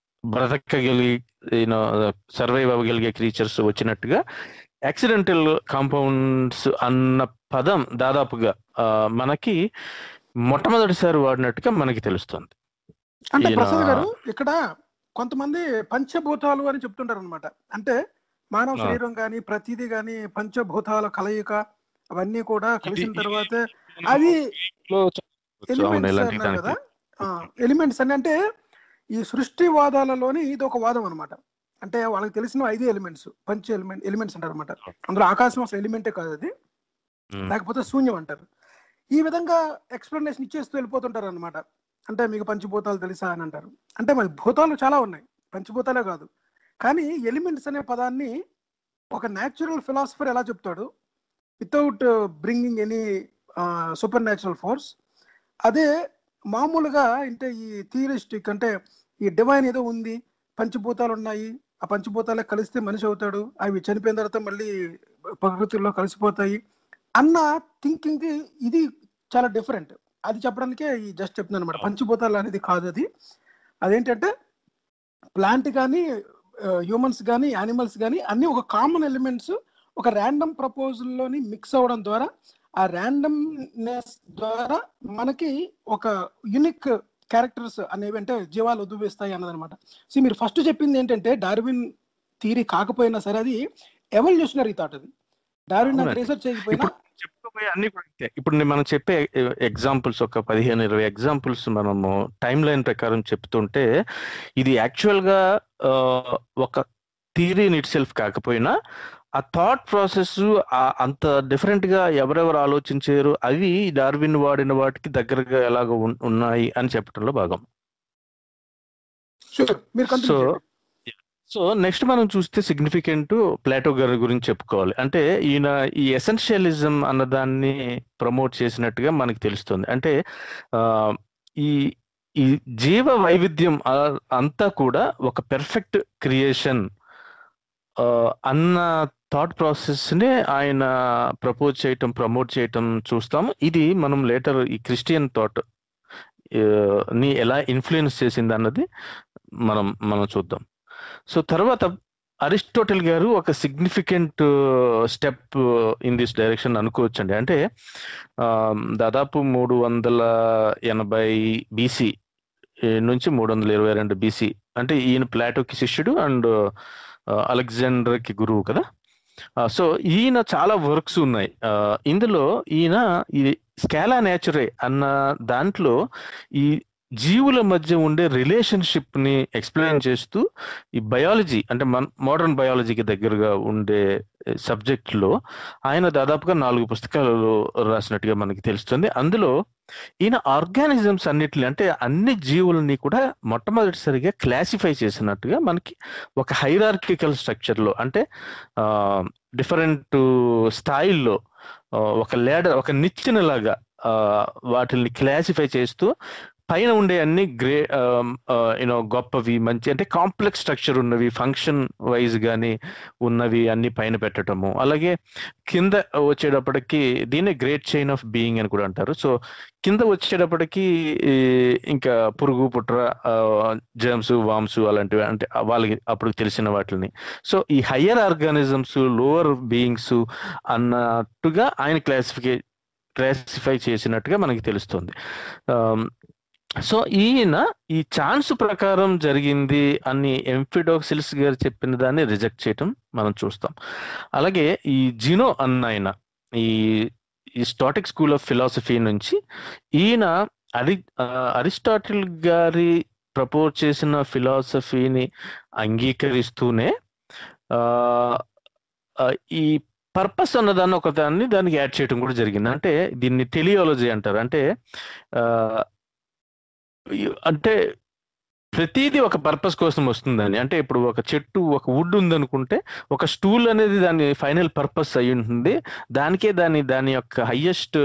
బ్రతకగలిగి యూనో సర్వైవ్ అవ్వగలిగే క్రీచర్స్ వచ్చినట్టుగా యాక్సిడెంటల్ కాంపౌండ్స్ అన్న పదం దాదాపుగా ఆ, మనకి మొట్టమొదటిసారి వాడినట్టుగా మనకి తెలుస్తుంది అంటే ఈయన- ప్రసాద్ గారు ఇక్కడ కొంతమంది పంచభూతాలు అని చెప్తుంటారు అనమాట అంటే మానవ ఆ. శరీరం కానీ ప్రతిదీ కానీ పంచభూతాల కలయిక అవన్నీ కూడా కలిసిన ఇది- తర్వాత అది అవును, ఎలిమెంట్స్ ఇలాంటి అన్నారు దానికి. కదా ఎలిమెంట్స్ అని అంటే ఈ సృష్టి వాదాలలోని ఇది ఒక వాదం అనమాట అంటే వాళ్ళకి తెలిసిన ఐదు ఎలిమెంట్స్ పంచ ఎలిమెంట్ ఎలిమెంట్స్ అంటారు అనమాట అందులో ఆకాశం అసలు ఎలిమెంటే కాదు అది ఉమ్. లేకపోతే శూన్యం అంటారు ఈ విధంగా ఎక్స్ప్లెనేషన్ ఇచ్చేస్తూ వెళ్ళిపోతుంటారు అనమాట అంటే మీకు పంచభూతాలు తెలుసా అని అంటారు అంటే మరి భూతాలు చాలా ఉన్నాయి పంచభూతాలే కాదు కానీ ఎలిమెంట్స్ అనే పదాన్ని ఒక న్యాచురల్ ఫిలాసఫర్ ఎలా చెప్తాడు without bringing any supernatural force అదే మామూలుగా అంటే ఈ థియరిస్టిక్ అంటే ఈ డివైన్ ఏదో ఉంది పంచభూతాలు ఉన్నాయి ఆ పంచభూతాలే కలిస్తే మనిషి అవుతాడు అవి చనిపోయిన తర్వాత మళ్ళీ ప్రకృతిలో కలిసిపోతాయి అన్న థింకింగ్ కి ఇది చాలా డిఫరెంట్ అది చెప్పడానికే ఈ జస్ట్ చెప్తున్నాను అనమాట పంచభూతాలు అనేది కాదు అది అదేంటంటే ప్లాంట్ కానీ హ్యూమన్స్ కానీ యానిమల్స్ కానీ అన్ని ఒక కామన్ ఎలిమెంట్స్ ఒక ర్యాండమ్ లోని మిక్స్ అవ్వడం ద్వారా ఆ ర్యాండమ్నెస్ ద్వారా మనకి ఒక యునిక్ క్యారెక్టర్స్ అనేవి అంటే జీవాలు ఉద్భవిస్తాయి అన్నదనమాట సో మీరు ఫస్ట్ చెప్పింది ఏంటంటే డార్విన్ థీరీ కాకపోయినా సరే అది ఎవల్యూషనరీ థాట్ అది డార్విన్ నాకు అవునండి. రీసెర్చ్ చేయకపోయినా చెప్పుకోబోయే అన్ని కూడా అంతే. ఇప్పుడు నేను మనం చెప్పే ఎగ్జాంపుల్స్ ఒక పదిహేను ఇరవై ఎగ్జాంపుల్స్ మనము టైం లైన్ ప్రకారం చెప్తుంటే ఇది యాక్చువల్ గా ఆ, ఒక థియరీ ఇన్ ఇట్ సెల్ఫ్ కాకపోయినా ఆ థాట్ ప్రాసెస్ అంత డిఫరెంట్ గా ఎవరెవరు ఆలోచించారు అవి డార్విన్ వాడిన వాటికి దగ్గరగా ఎలాగ ఉన్- ఉన్నాయి అని చెప్పడంలో భాగం షూర్ మీరు సో కంటిన్యూ చేయండి. సో నెక్స్ట్ మనం చూస్తే సిగ్నిఫికెంట్ ప్లాటో గారి గురించి చెప్పుకోవాలి అంటే ఈయన ఈ ఎసెన్షియలిజం అన్నదాన్ని ప్రమోట్ చేసినట్టుగా మనకి తెలుస్తుంది అంటే ఆ, ఈ ఈ జీవ వైవిధ్యం ఆ- అంతా కూడా ఒక పెర్ఫెక్ట్ క్రియేషన్ అన్న థాట్ ప్రాసెస్ ని ఆయన ప్రపోజ్ చేయటం ప్రమోట్ చేయటం చూస్తాం ఇది మనం లేటర్ ఈ క్రిస్టియన్ థాట్ ని ఎలా ఇన్ఫ్లుయెన్స్ చేసింది అన్నది మనం మనం చూద్దాం సో తర్వాత అరిస్టోటిల్ గారు ఒక significant step in this direction అనుకోవచ్చండి అంటే ఆ, దాదాపు మూడు వందల ఎనభై బీసీ నుంచి మూడు వందల ఇరవై రెండు బీసీ అంటే ఈయన ప్లాటోకి శిష్యుడు అండ్ అలెగ్జాండర్ కి గురువు కదా సో ఈయన చాలా వర్క్స్ ఉన్నాయి ఆ, ఇందులో ఈయన ఈ స్కాలా నేచురే అన్న దాంట్లో ఈ జీవుల మధ్య ఉండే రిలేషన్షిప్ ని ఎక్స్ప్లెయిన్ చేస్తూ ఈ బయాలజీ అంటే మన మోడర్న్ బయాలజీకి దగ్గరగా ఉండే సబ్జెక్ట్ లో ఆయన దాదాపుగా నాలుగు పుస్తకాలు రాసినట్టుగా మనకి తెలుస్తుంది అందులో ఈయన ఆర్గానిజమ్స్ అన్నిటిని అంటే అన్ని జీవులని కూడా మొట్టమొదటిసారిగా క్లాసిఫై చేసినట్టుగా మనకి ఒక హైరార్కికల్ స్ట్రక్చర్ లో అంటే డిఫరెంట్ స్థాయిల్లో ఆ, ఒక లేడర్ ఒక నిచ్చెన లాగా ఆ, వాటిని క్లాసిఫై చేస్తూ పైన ఉండే అన్ని గ్రే యూనో గొప్పవి మంచి అంటే కాంప్లెక్స్ స్ట్రక్చర్ ఉన్నవి ఫంక్షన్ వైజ్ గాని ఉన్నవి అన్ని పైన పెట్టడము అలాగే కింద వచ్చేటప్పటికి దీన్నే గ్రేట్ చైన్ ఆఫ్ బీయింగ్ అని కూడా అంటారు సో కింద వచ్చేటప్పటికి ఈ ఇంకా పురుగు పుట్ర జర్మ్స్ వామ్స్ అలాంటివి అంటే వాళ్ళకి అప్పుడు తెలిసిన వాటిని సో ఈ హయ్యర్ ఆర్గానిజమ్స్ లోవర్ బీయింగ్స్ అన్నట్టుగా ఆయన క్లాసిఫికే క్లాసిఫై చేసినట్టుగా మనకి తెలుస్తుంది ఆమ్, సో ఈయన ఈ ఛాన్స్ ప్రకారం జరిగింది అని ఎంఫిడోక్సిల్స్ గారు చెప్పిన దాన్ని రిజెక్ట్ చేయటం మనం చూస్తాం అలాగే ఈ జినో అన్న ఆయన ఈ ఈ స్టాటిక్ స్కూల్ ఆఫ్ ఫిలాసఫీ నుంచి ఈయన అరి ఆ, అరిస్టాటిల్ గారి ప్రపోజ్ చేసిన ఫిలాసఫీని అంగీకరిస్తూనే ఆ ఆ, ఈ పర్పస్ అన్నదాన్ని ఒక దాన్ని దానికి యాడ్ చేయడం కూడా జరిగింది అంటే దీన్ని టెలియాలజీ అంటారు అంటే ఆ, ఈ- అంటే ప్రతిదీ ఒక పర్పస్ కోసం వస్తుందని అంటే ఇప్పుడు ఒక చెట్టు ఒక వుడ్ ఉందనుకుంటే ఒక స్టూల్ అనేది దాని ఫైనల్ పర్పస్ అయి ఉంటుంది దానికే దాని దాని యొక్క హయ్యెస్ట్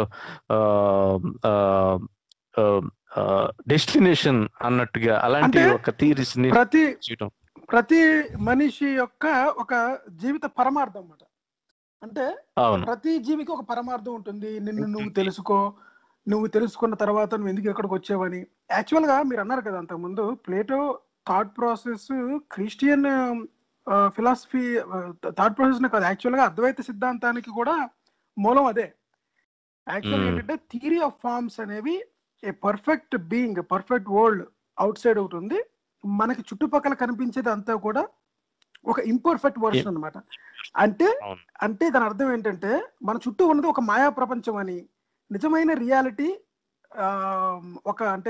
డెస్టినేషన్ అన్నట్టుగా అలాంటి అంటే ఒక థీరీస్ ని ప్రతి చేయటం ప్రతి మనిషి యొక్క ఒక జీవిత పరమార్థం అన్నమాట అంటే అవును ప్రతి జీవికి ఒక పరమార్థం ఉంటుంది నిన్ను నువ్వు తెలుసుకో నువ్వు తెలుసుకున్న తర్వాత నువ్వు ఎందుకు ఎక్కడికి వచ్చావని యాక్చువల్ గా మీరు అన్నారు కదా అంతకుముందు Plato thought process Christian philosophy thought process కాదు యాక్చువల్ గా అద్వైత సిద్ధాంతానికి కూడా మూలం అదే యాక్చువల్ Hmm. ఏంటంటే థియరీ ఆఫ్ ఫార్మ్స్ అనేవి a perfect being perfect world outside ఒకటి ఉంది మనకి చుట్టుపక్కల కనిపించేది అంతా కూడా ఒక ఇంపర్ఫెక్ట్ వర్షన్ అన్నమాట అంటే అవును. అంటే దాని అర్థం ఏంటంటే మన చుట్టూ ఉన్నది ఒక మాయా ప్రపంచం అని నిజమైన రియాలిటీ ఒక అంటే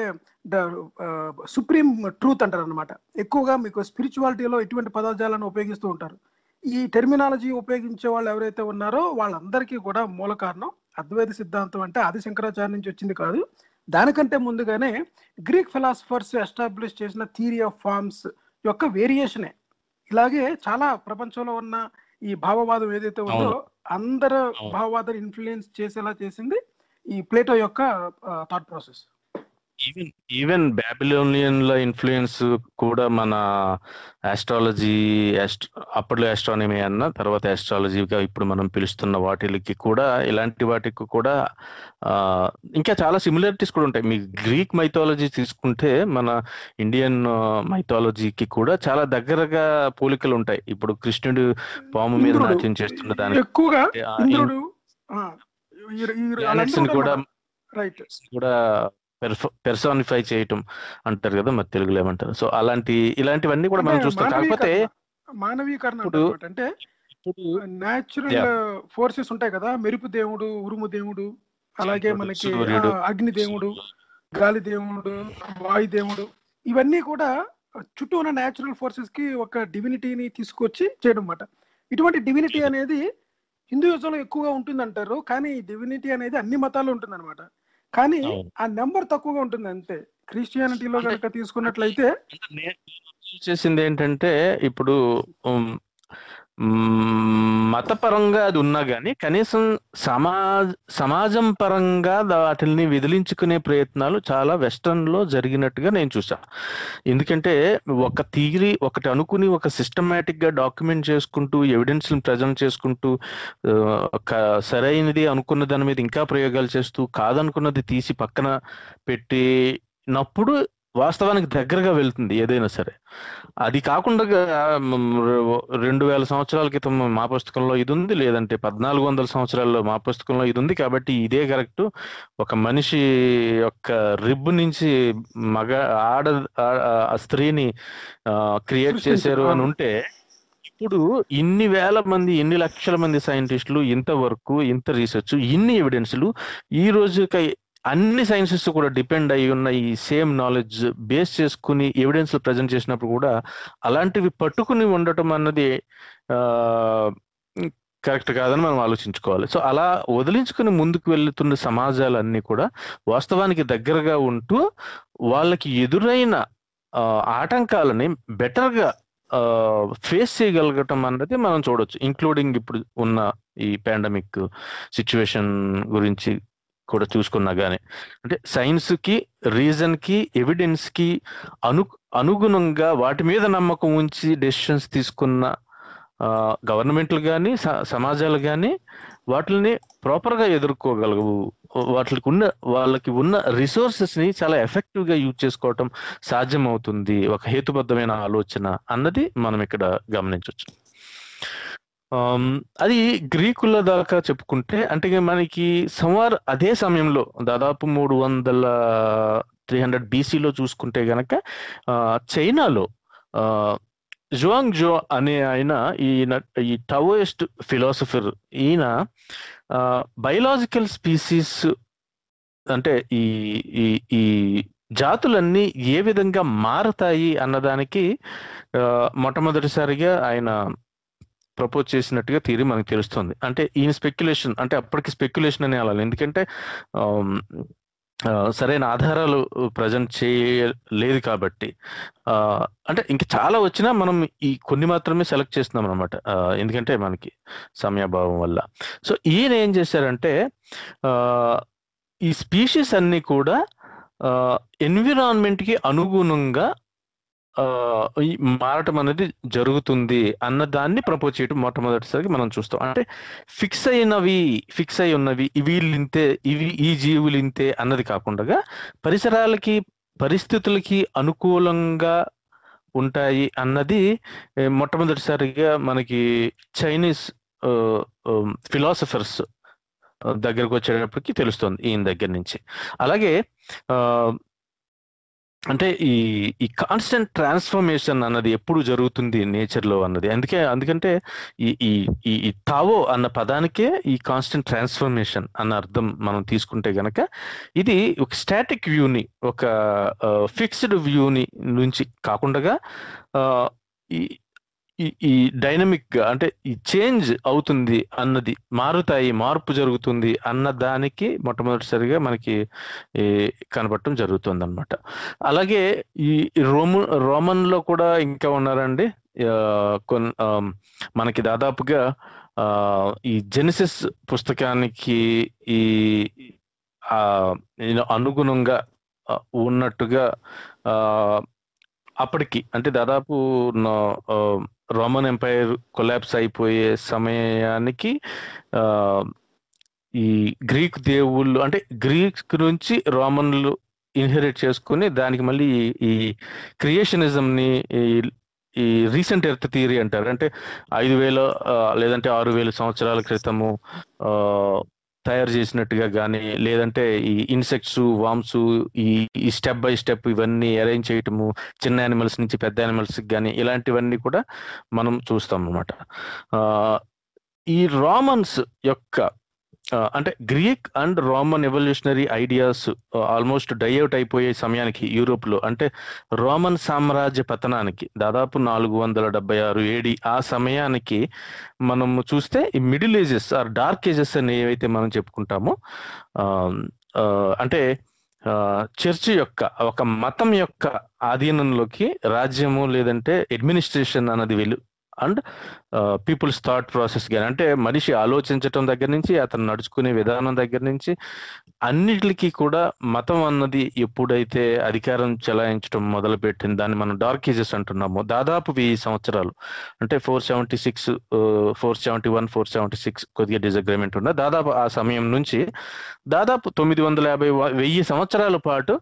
సుప్రీం ట్రూత్ అంటారు అనమాట ఎక్కువగా మీకు స్పిరిచువాలిటీలో ఇటువంటి పదజాలను ఉపయోగిస్తూ ఉంటారు ఈ టెర్మినాలజీ ఉపయోగించే వాళ్ళు ఎవరైతే ఉన్నారో వాళ్ళందరికీ కూడా మూల కారణం అద్వైత సిద్ధాంతం అంటే ఆది శంకరాచార్య నుంచి వచ్చింది కాదు దానికంటే ముందుగానే గ్రీక్ ఫిలాసఫర్స్ ఎస్టాబ్లిష్ చేసిన థియరీ ఆఫ్ ఫార్మ్స్ యొక్క వేరియేషనే ఇలాగే చాలా ప్రపంచంలో ఉన్న ఈ భావవాదం ఏదైతే ఉందో అవును. అందరు అవును. భావవాదాన్ని ఇన్ఫ్లుయెన్స్ చేసేలా చేసింది ఈ ప్లేటో యొక్క thought process even even Babylonian ల ఇన్ఫ్లుయెన్స్ కూడా మన ఆస్ట్రాలజీ అప్పట్లో ఆస్ట్రానమీ అన్న తర్వాత ఆస్ట్రాలజీగా ఇప్పుడు మనం పిలుస్తున్న వాటికి కూడా ఇలాంటి వాటికి కూడా ఆ, ఇంకా చాలా సిమిలారిటీస్ కూడా ఉంటాయి మీ గ్రీక్ మైథాలజీ తీసుకుంటే మన ఇండియన్ మైథాలజీకి కూడా చాలా దగ్గరగా పోలికలు ఉంటాయి ఇప్పుడు కృష్ణుడు పాము మీద ఇంద్రుడు నాట్యం చేస్తున్న దానికి ఎక్కువగా ఆ ఇంద్రుడు planets ని కూడా రైట్ కూడా పెర్సానిఫై చేయటం అంటారు కదా మరి తెలుగులో ఏమంటారు సో అలాంటి ఇలాంటివన్నీ కూడా మనం చూస్తాం కాకపోతే మానవీకరణ ఇప్పుడు- అన్నమాట. అంటే ఇప్పుడు న్యాచురల్ ఫోర్సెస్ ఉంటాయి కదా మెరుపు దేవుడు ఉరుము దేవుడు అలాగే చంద్రుడు, మనకి సూర్యుడు, ఆ, అగ్ని దేవుడు గాలి దేవుడు వాయు దేవుడు ఇవన్నీ కూడా చుట్టూ ఉన్న న్యాచురల్ ఫోర్సెస్ కి ఒక డివినిటీని తీసుకొచ్చి చేయడం అన్నమాట ఇటువంటి డివినిటీ అనేది హిందూయిజంలో ఎక్కువగా ఉంటుంది అంటారు కానీ ఈ డివినిటీ అనేది అన్ని మతాల్లో ఉంటుంది అనమాట కానీ అవును. ఆ నెంబర్ తక్కువగా ఉంటుంది అంతే క్రిస్టియానిటీలో అంటే- కనుక తీసుకున్నట్లయితే అంటే నేను చేసింది ఏంటంటే ఇప్పుడు ఉమ్, మ్, మతపరంగా అది ఉన్నా కానీ కనీసం సమాజ సమాజం పరంగా వాటిని విదిలించుకునే ప్రయత్నాలు చాలా వెస్టర్న్ లో జరిగినట్టుగా నేను చూసా ఎందుకంటే ఒక థియరీ ఒకటి అనుకుని ఒక సిస్టమేటిక్ గా డాక్యుమెంట్ చేసుకుంటూ ఎవిడెన్స్ ప్రజెంట్ చేసుకుంటూ ఆ, ఒక సరైనది అనుకున్న దాని మీద ఇంకా ప్రయోగాలు చేస్తూ కాదనుకున్నది తీసి పక్కన పెట్టినప్పుడు వాస్తవానికి దగ్గరగా వెళ్తుంది ఏదైనా సరే అది కాకుండా మ్, రెండు వేల సంవత్సరాల క్రితం మా పుస్తకంలో ఇది ఉంది లేదంటే పద్నాలుగు వందల సంవత్సరాల్లో మా పుస్తకంలో ఇది ఉంది కాబట్టి ఇదే కరెక్ట్ ఒక మనిషి యొక్క రిబ్ నుంచి మగ ఆడ ఆ- ఆ స్త్రీని క్రియేట్ సృష్టించారు. చేశారు అని అవును. ఉంటే ఇప్పుడు ఇన్ని వేల మంది ఎన్ని లక్షల మంది సైంటిస్టులు ఇంతవరకు ఇంత రీసెర్చ్ ఇన్ని ఎవిడెన్స్లు ఈ రోజుకి అన్ని సైన్సెస్ కూడా డిపెండ్ అయి ఉన్న ఈ సేమ్ నాలెడ్జ్ బేస్ చేసుకుని ఎవిడెన్స్ ప్రజెంట్ చేసినప్పుడు కూడా అలాంటివి పట్టుకుని ఉండటం అన్నది కరెక్ట్ కాదని మనం ఆలోచించుకోవాలి సో అలా వదిలించుకుని ముందుకు వెళ్తున్న సమాజాలన్నీ కూడా వాస్తవానికి దగ్గరగా ఉంటూ వాళ్ళకి ఎదురైన ఆ, ఆటంకాలని బెటర్గా ఫేస్ చేయగలగటం అన్నది మనం చూడొచ్చు ఇంక్లూడింగ్ ఇప్పుడు ఉన్న ఈ పాండమిక్ సిచ్యువేషన్ గురించి కూడా చూసుకున్నా కానీ అంటే సైన్స్ కి రీజన్ కి ఎవిడెన్స్ కి అను అనుగుణంగా వాటి మీద నమ్మకం ఉంచి డెసిషన్స్ తీసుకున్న గవర్నమెంట్లు కానీ సమాజాలు కానీ వాటిని ప్రాపర్గా ఎదుర్కోగలవు వాటికి ఉన్న వాళ్ళకి ఉన్న రిసోర్సెస్ ని చాలా ఎఫెక్టివ్ గా యూజ్ చేసుకోవటం సాధ్యమవుతుంది ఒక హేతుబద్ధమైన ఆలోచన అన్నది మనం ఇక్కడ గమనించవచ్చు ఆమ్, అది గ్రీకుల దాకా చెప్పుకుంటే అంటే ఇక మనకి సుమారు అదే సమయంలో దాదాపు మూడు వందల త్రీ హండ్రెడ్ బీసీలో చూసుకుంటే గనక ఆ, చైనాలో ఆ, జువాంగ్ జో అనే ఆయన ఈయన ఈ టవోయిస్ట్ ఫిలాసఫర్ ఈయన బయలాజికల్ స్పీసీస్ అంటే ఈ ఈ ఈ జాతులన్నీ ఏ విధంగా మారతాయి అన్నదానికి ఆ, మొట్టమొదటిసారిగా ఆయన ప్రపోజ్ చేసినట్టుగా థియరీ మనకు తెలుస్తుంది అంటే ఈయన స్పెక్యులేషన్ అంటే అప్పటికి స్పెక్యులేషన్ అని అలా ఎందుకంటే ఆమ్, ఆ, సరైన ఆధారాలు ప్రజెంట్ చేయలేదు కాబట్టి ఆ, అంటే ఇంక చాలా వచ్చినా మనం ఈ కొన్ని మాత్రమే సెలెక్ట్ చేస్తున్నాం అనమాట ఎందుకంటే మనకి సమయాభావం వల్ల సో ఈయన ఏం చేశారంటే ఆ, ఈ స్పీషీస్ అన్ని కూడా ఎన్విరాన్మెంట్ కి అనుగుణంగా ఆ, ఈ మారటం అనేది జరుగుతుంది అన్న దాన్ని ప్రపోజ్ చేయడం మొట్టమొదటిసారి మనం చూస్తాం అంటే ఫిక్స్ అయినవి ఫిక్స్ అయి ఉన్నవి వీళ్ళు ఇంతే ఇవి ఈ జీవులు ఇంతే అన్నది కాకుండా పరిసరాలకి పరిస్థితులకి అనుకూలంగా ఉంటాయి అన్నది ఏ, మొట్టమొదటిసారిగా మనకి చైనీస్ ఫిలాసఫర్స్ దగ్గరకు వచ్చేటప్పటికి తెలుస్తుంది ఈయన దగ్గర నుంచి అలాగే ఆ, అంటే ఈ ఈ కాన్స్టెంట్ ట్రాన్స్ఫర్మేషన్ అన్నది ఎప్పుడు జరుగుతుంది నేచర్ లో అన్నది అందుకే అందుకంటే ఈ ఈ ఈ ఈ తావో అన్న పదానికే ఈ కాన్స్టెంట్ ట్రాన్స్ఫర్మేషన్ అన్న అర్థం మనం తీసుకుంటే గనక ఇది ఒక స్టాటిక్ వ్యూని ఒక ఫిక్స్డ్ వ్యూని నుంచి కాకుండా ఈ ఈ ఈ డైనమిక్ గా అంటే ఈ చేంజ్ అవుతుంది అన్నది మారుతాయి మార్పు జరుగుతుంది అన్న దానికి మొట్టమొదటిసారిగా మనకి ఈ కనపడటం జరుగుతుంది అనమాట అలాగే ఈ రోము రోమన్ లో కూడా ఇంకా ఉన్నారండి ఆ, కొన్ ఆ, మనకి దాదాపుగా ఆ ఈ జెనిసిస్ పుస్తకానికి ఈ ఆ you know, అనుగుణంగా ఆ, ఉన్నట్టుగా ఆ అప్పటికి అంటే దాదాపు నా- ఆ, రోమన్ ఎంపైర్ కొలాప్స్ అయిపోయే సమయానికి ఆ ఈ గ్రీక్ దేవుళ్ళు అంటే గ్రీక్ నుంచి రోమన్లు ఇన్హెరిట్ చేసుకుని దానికి మళ్ళీ ఈ- ఈ క్రియేషనిజం ని ఈ ఈ రీసెంట్ ఎర్త్ థియరీ అంటారు అంటే ఐదు వేల ఆ, లేదంటే ఆరు వేల సంవత్సరాల క్రితము ఆ, తయారు చేసినట్టుగా కానీ లేదంటే ఈ ఇన్సెక్ట్స్ వామ్స్ ఈ ఈ స్టెప్ బై స్టెప్ ఇవన్నీ అరేంజ్ చేయటము చిన్న యానిమల్స్ నుంచి పెద్ద యానిమల్స్ కానీ ఇలాంటివన్నీ కూడా మనం చూస్తాం అన్నమాట ఆ, ఈ రామన్స్ యొక్క ఆ, అంటే Greek and Roman evolutionary ideas almost die out అయిపోయే సమయానికి యూరోప్ లో అంటే రోమన్ సామ్రాజ్య పతనానికి దాదాపు నాలుగు వందల డెబ్బై ఆరు ఏడి ఆ సమయానికి మనం చూస్తే ఈ middle ages or dark ages అని ఏవైతే మనం చెప్పుకుంటామో ఆ, ఆ, అంటే చర్చ్ యొక్క ఒక మతం యొక్క ఆధీనంలోకి రాజ్యము లేదంటే అడ్మినిస్ట్రేషన్ అన్నది వెలు అండ్ పీపుల్స్ థాట్ ప్రాసెస్ కానీ అంటే మనిషి ఆలోచించటం దగ్గర నుంచి అతను నడుచుకునే విధానం దగ్గర నుంచి అన్నిటికీ కూడా మతం అన్నది ఎప్పుడైతే అధికారం చెలాయించడం మొదలుపెట్టింది దాన్ని మనం డార్క్ ఏజెస్ అంటున్నాము దాదాపు వెయ్యి సంవత్సరాలు అంటే four seventy six four seventy one four seventy six కొద్దిగా డిసగ్రిమెంట్ ఉన్న దాదాపు ఆ సమయం నుంచి దాదాపు తొమ్మిది వందల యాభై వ- వెయ్యి సంవత్సరాల పాటు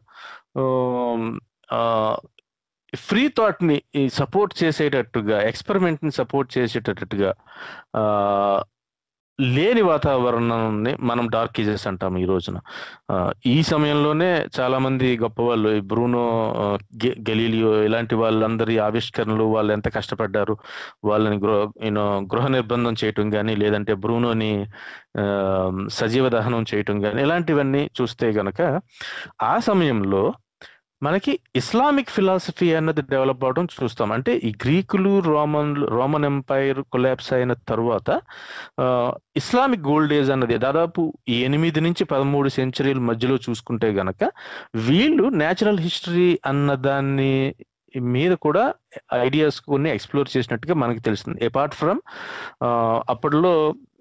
ఫ్రీ థాట్ ని సపోర్ట్ చేసేటట్టుగా ఎక్స్పెరిమెంట్ ని సపోర్ట్ చేసేటట్టుగా ఆ, లేని వాతావరణాన్ని మనం డార్క్ ఏజెస్ అంటాం ఈ రోజున ఆ, ఈ సమయంలోనే చాలా మంది గొప్ప వాళ్ళు ఈ బ్రూనో ఆ, గె- గెలీలియో ఇలాంటి వాళ్ళందరి ఆవిష్కరణలు వాళ్ళు ఎంత కష్టపడ్డారు వాళ్ళని గృహ యూనో గృహ నిర్బంధం చేయటం కానీ లేదంటే బ్రూనోని ఆ, సజీవ దహనం చేయటం కానీ ఇలాంటివన్నీ చూస్తే గనక ఆ సమయంలో మనకి ఇస్లామిక్ ఫిలాసఫీ అన్నది డెవలప్ అవడం చూస్తాం అంటే ఈ గ్రీకులు రోమన్ రోమన్ ఎంపైర్ కొలాప్స్ అయిన తర్వాత ఆ, ఇస్లామిక్ గోల్డ్ ఏజ్ అన్నది దాదాపు ఈ ఎనిమిది నుంచి పదమూడు సెంచరీల మధ్యలో చూసుకుంటే గనక వీళ్ళు నేచురల్ హిస్టరీ అన్న దాన్ని మీద కూడా ఐడియాస్ కొన్ని ఎక్స్ప్లోర్ చేసినట్టుగా మనకి తెలుస్తుంది అపార్ట్ ఫ్రమ్ అప్పట్లో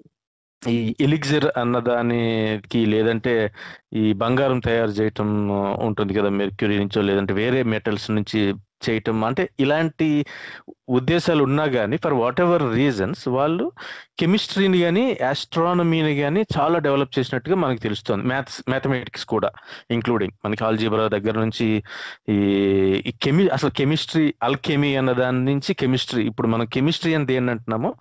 ఈ ఎలిక్సిర్ అన్న దానికి లేదంటే ఈ బంగారం తయారు చేయటం ఉంటుంది కదా మెర్క్యూరీ నుంచో లేదంటే వేరే మెటల్స్ నుంచి చేయటం అంటే ఇలాంటి ఉద్దేశాలు ఉన్నా కానీ ఫర్ వాట్ ఎవర్ రీజన్స్ వాళ్ళు కెమిస్ట్రీని కానీ ఆస్ట్రానమీని కానీ చాలా డెవలప్ చేసినట్టుగా మనకి తెలుస్తుంది మ్యాథ్స్ మ్యాథమెటిక్స్ కూడా ఇంక్లూడింగ్ మనకి ఆల్జీబ్రా దగ్గర నుంచి ఈ ఈ కెమి అసలు కెమిస్ట్రీ అల్కెమీ అన్న దాని నుంచి కెమిస్ట్రీ ఇప్పుడు మనం కెమిస్ట్రీ అని దేని అంటున్నామో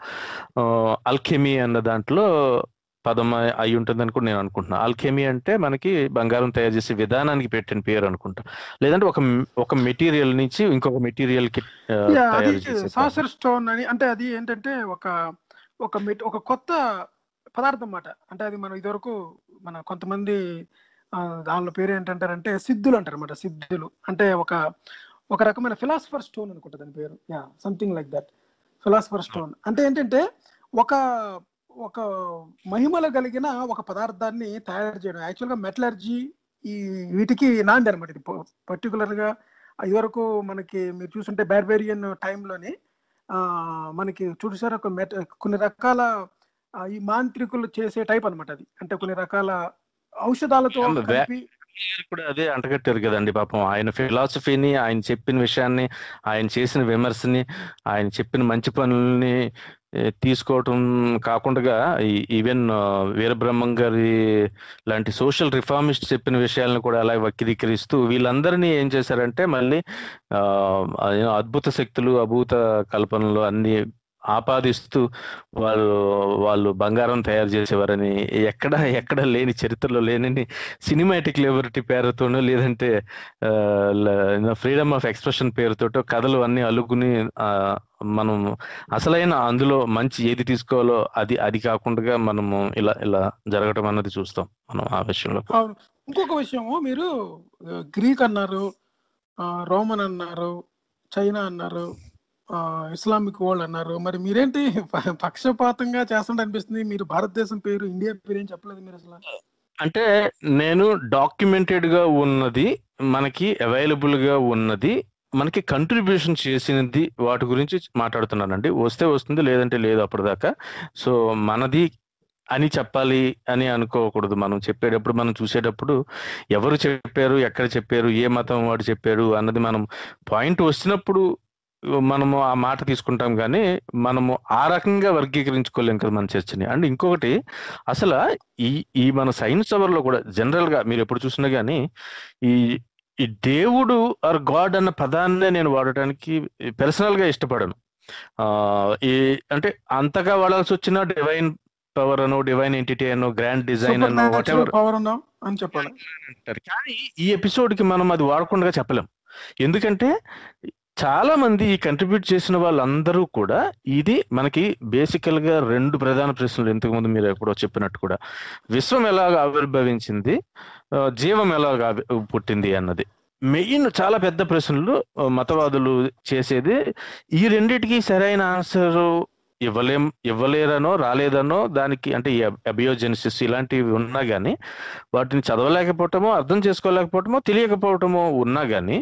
అల్కెమీ అన్న దాంట్లో పదం అయి- అయి ఉంటుందని కూడా నేను అనుకుంటున్నా ఆల్కెమీ అంటే మనకి బంగారం తయారు చేసే విధానానికి పెట్టిన పేరు అనుకుంటా లేదంటే ఒక ఒక మెటీరియల్ నుంచి ఇంకొక మెటీరియల్ కి ఆ, యా, అది తయారు చేసే పద్ధతి. సాసర్ స్టోన్ అని అంటే అది ఏంటంటే ఒక ఒక మెట్ ఒక కొత్త పదార్థం అన్నమాట అంటే అది మనం ఇదివరకు మన కొంతమంది ఆ, దానిలో పేరు ఏంటంటారంటే సిద్ధులు అంటారు అనమాట సిద్ధులు అంటే ఒక ఒక రకమైన ఫిలాసఫర్ స్టోన్ అనుకుంటా దాని పేరు yeah something like that philosopher stone అంటే ఏంటంటే ఒక ఒక మహిమలు కలిగిన ఒక పదార్థాన్ని తయారు చేయడం యాక్చువల్గా మెటలర్జీ ఈ వీటికి నాంది అనమాట ఇది పర్టికులర్ గా ఇదివరకు మనకి మీరు చూసుంటే బార్బేరియన్ టైంలోని ఆ మనకి చూసారు ఒక మెట కొన్ని రకాల ఆ, ఈ మాంత్రికులు చేసే టైప్ అన్నమాట అది అంటే కొన్ని రకాల ఔషధాలతో Yeah, but that- కలిపి గారు కూడా అదే అంటగట్టారు కదండి పాపం ఆయన ఫిలాసఫీని ఆయన చెప్పిన విషయాన్ని ఆయన చేసిన విమర్శని ఆయన చెప్పిన మంచి పనుల్ని ఏ, తీసుకోవటం కాకుండా ఈవెన్ వీరబ్రహ్మం గారి లాంటి సోషల్ రిఫార్మిస్ట్ చెప్పిన విషయాలను కూడా అలా వక్రీకరిస్తూ వీళ్ళందరినీ ఏం చేశారంటే మళ్ళీ ఆ, ఆ, అద్భుత శక్తులు అభూత కల్పనలు అన్ని ఆపాదిస్తూ వాళ్ళు వాళ్ళు బంగారం తయారు చేసేవారని ఎక్కడ ఎక్కడ లేని చరిత్రలో లేని సినిమాటిక్ లిబర్టీ పేరుతోనో లేదంటే ఫ్రీడమ్ ఆఫ్ ఎక్స్ప్రెషన్ పేరుతోటో కథలు అన్ని అల్లుకుని ఆ, మనం అసలైన అందులో మంచి ఏది తీసుకోవాలో అది అది కాకుండా మనము ఇలా ఇలా జరగటం అన్నది చూస్తాం మనం ఆ విషయంలో అవును ఇంకొక విషయము మీరు ఆ, గ్రీక్ అన్నారు ఆ, రోమన్ అన్నారు చైనా అన్నారు ఆ, ఇస్లామిక్ వరల్డ్ అన్నారు మరి మీరేంటి ప- పక్షపాతంగా చేస్తుంటే అనిపిస్తుంది మీరు భారతదేశం పేరు ఇండియా పేరు ఏం చెప్పలేదు మీరు అసలు అంటే నేను డాక్యుమెంటెడ్ గా ఉన్నది మనకి అవైలబుల్ గా ఉన్నది మనకి కంట్రిబ్యూషన్ చేసినది వాటి గురించి మాట్లాడుతున్నానండి వస్తే వస్తుంది లేదంటే లేదు అప్పటిదాకా సో మనది అని చెప్పాలి అని అనుకోకూడదు మనం చెప్పేటప్పుడు మనం చూసేటప్పుడు ఎవరు చెప్పారు ఎక్కడ చెప్పారు ఏ మతం వాడు చెప్పారు అన్నది మనం పాయింట్ వచ్చినప్పుడు మనము ఆ మాట తీసుకుంటాం కానీ మనము ఆ రకంగా వర్గీకరించుకోలేం కదా మన చర్చని అండ్ ఇంకొకటి అసలు ఈ ఈ మన సైన్స్ అవర్లో కూడా జనరల్ గా మీరు ఎప్పుడు చూసినా కానీ ఈ ఈ దేవుడు ఆర్ గాడ్ అన్న పదాన్నే నేను వాడటానికి పర్సనల్ గా ఇష్టపడను ఆ ఈ అంటే అంతగా వాడాల్సి వచ్చిన డివైన్ పవర్ అనో డివైన్ ఎంటిటీ అనో గ్రాండ్ డిజైన్ సూపర్ అనో వాట్ ఎవర్ పవర్ ఉన్నాం అని చెప్పాలి అంటారు కానీ ఈ ఎపిసోడ్ కి మనం అది వాడకుండా చెప్పలేం ఎందుకంటే చాలా మంది ఈ కంట్రిబ్యూట్ చేసిన వాళ్ళందరూ కూడా ఇది మనకి బేసికల్ గా రెండు ప్రధాన ప్రశ్నలు ఇంతకు ముందు మీరు ఎప్పుడో చెప్పినట్టు కూడా విశ్వం ఎలాగ ఆవిర్భవించింది ఆ, జీవం ఎలాగ ఆవి- పుట్టింది అన్నది మెయిన్ చాలా పెద్ద ప్రశ్నలు ఆ, మతవాదులు చేసేది ఈ రెండిటికి సరైన ఆన్సర్ ఇవ్వలేం ఇవ్వలేరనో రాలేదనో దానికి అంటే ఈ అబియోజెనిసిస్ ఇలాంటివి ఉన్నా కానీ వాటిని చదవలేకపోవటమో అర్థం చేసుకోలేకపోవటమో తెలియకపోవటమో ఉన్నా కానీ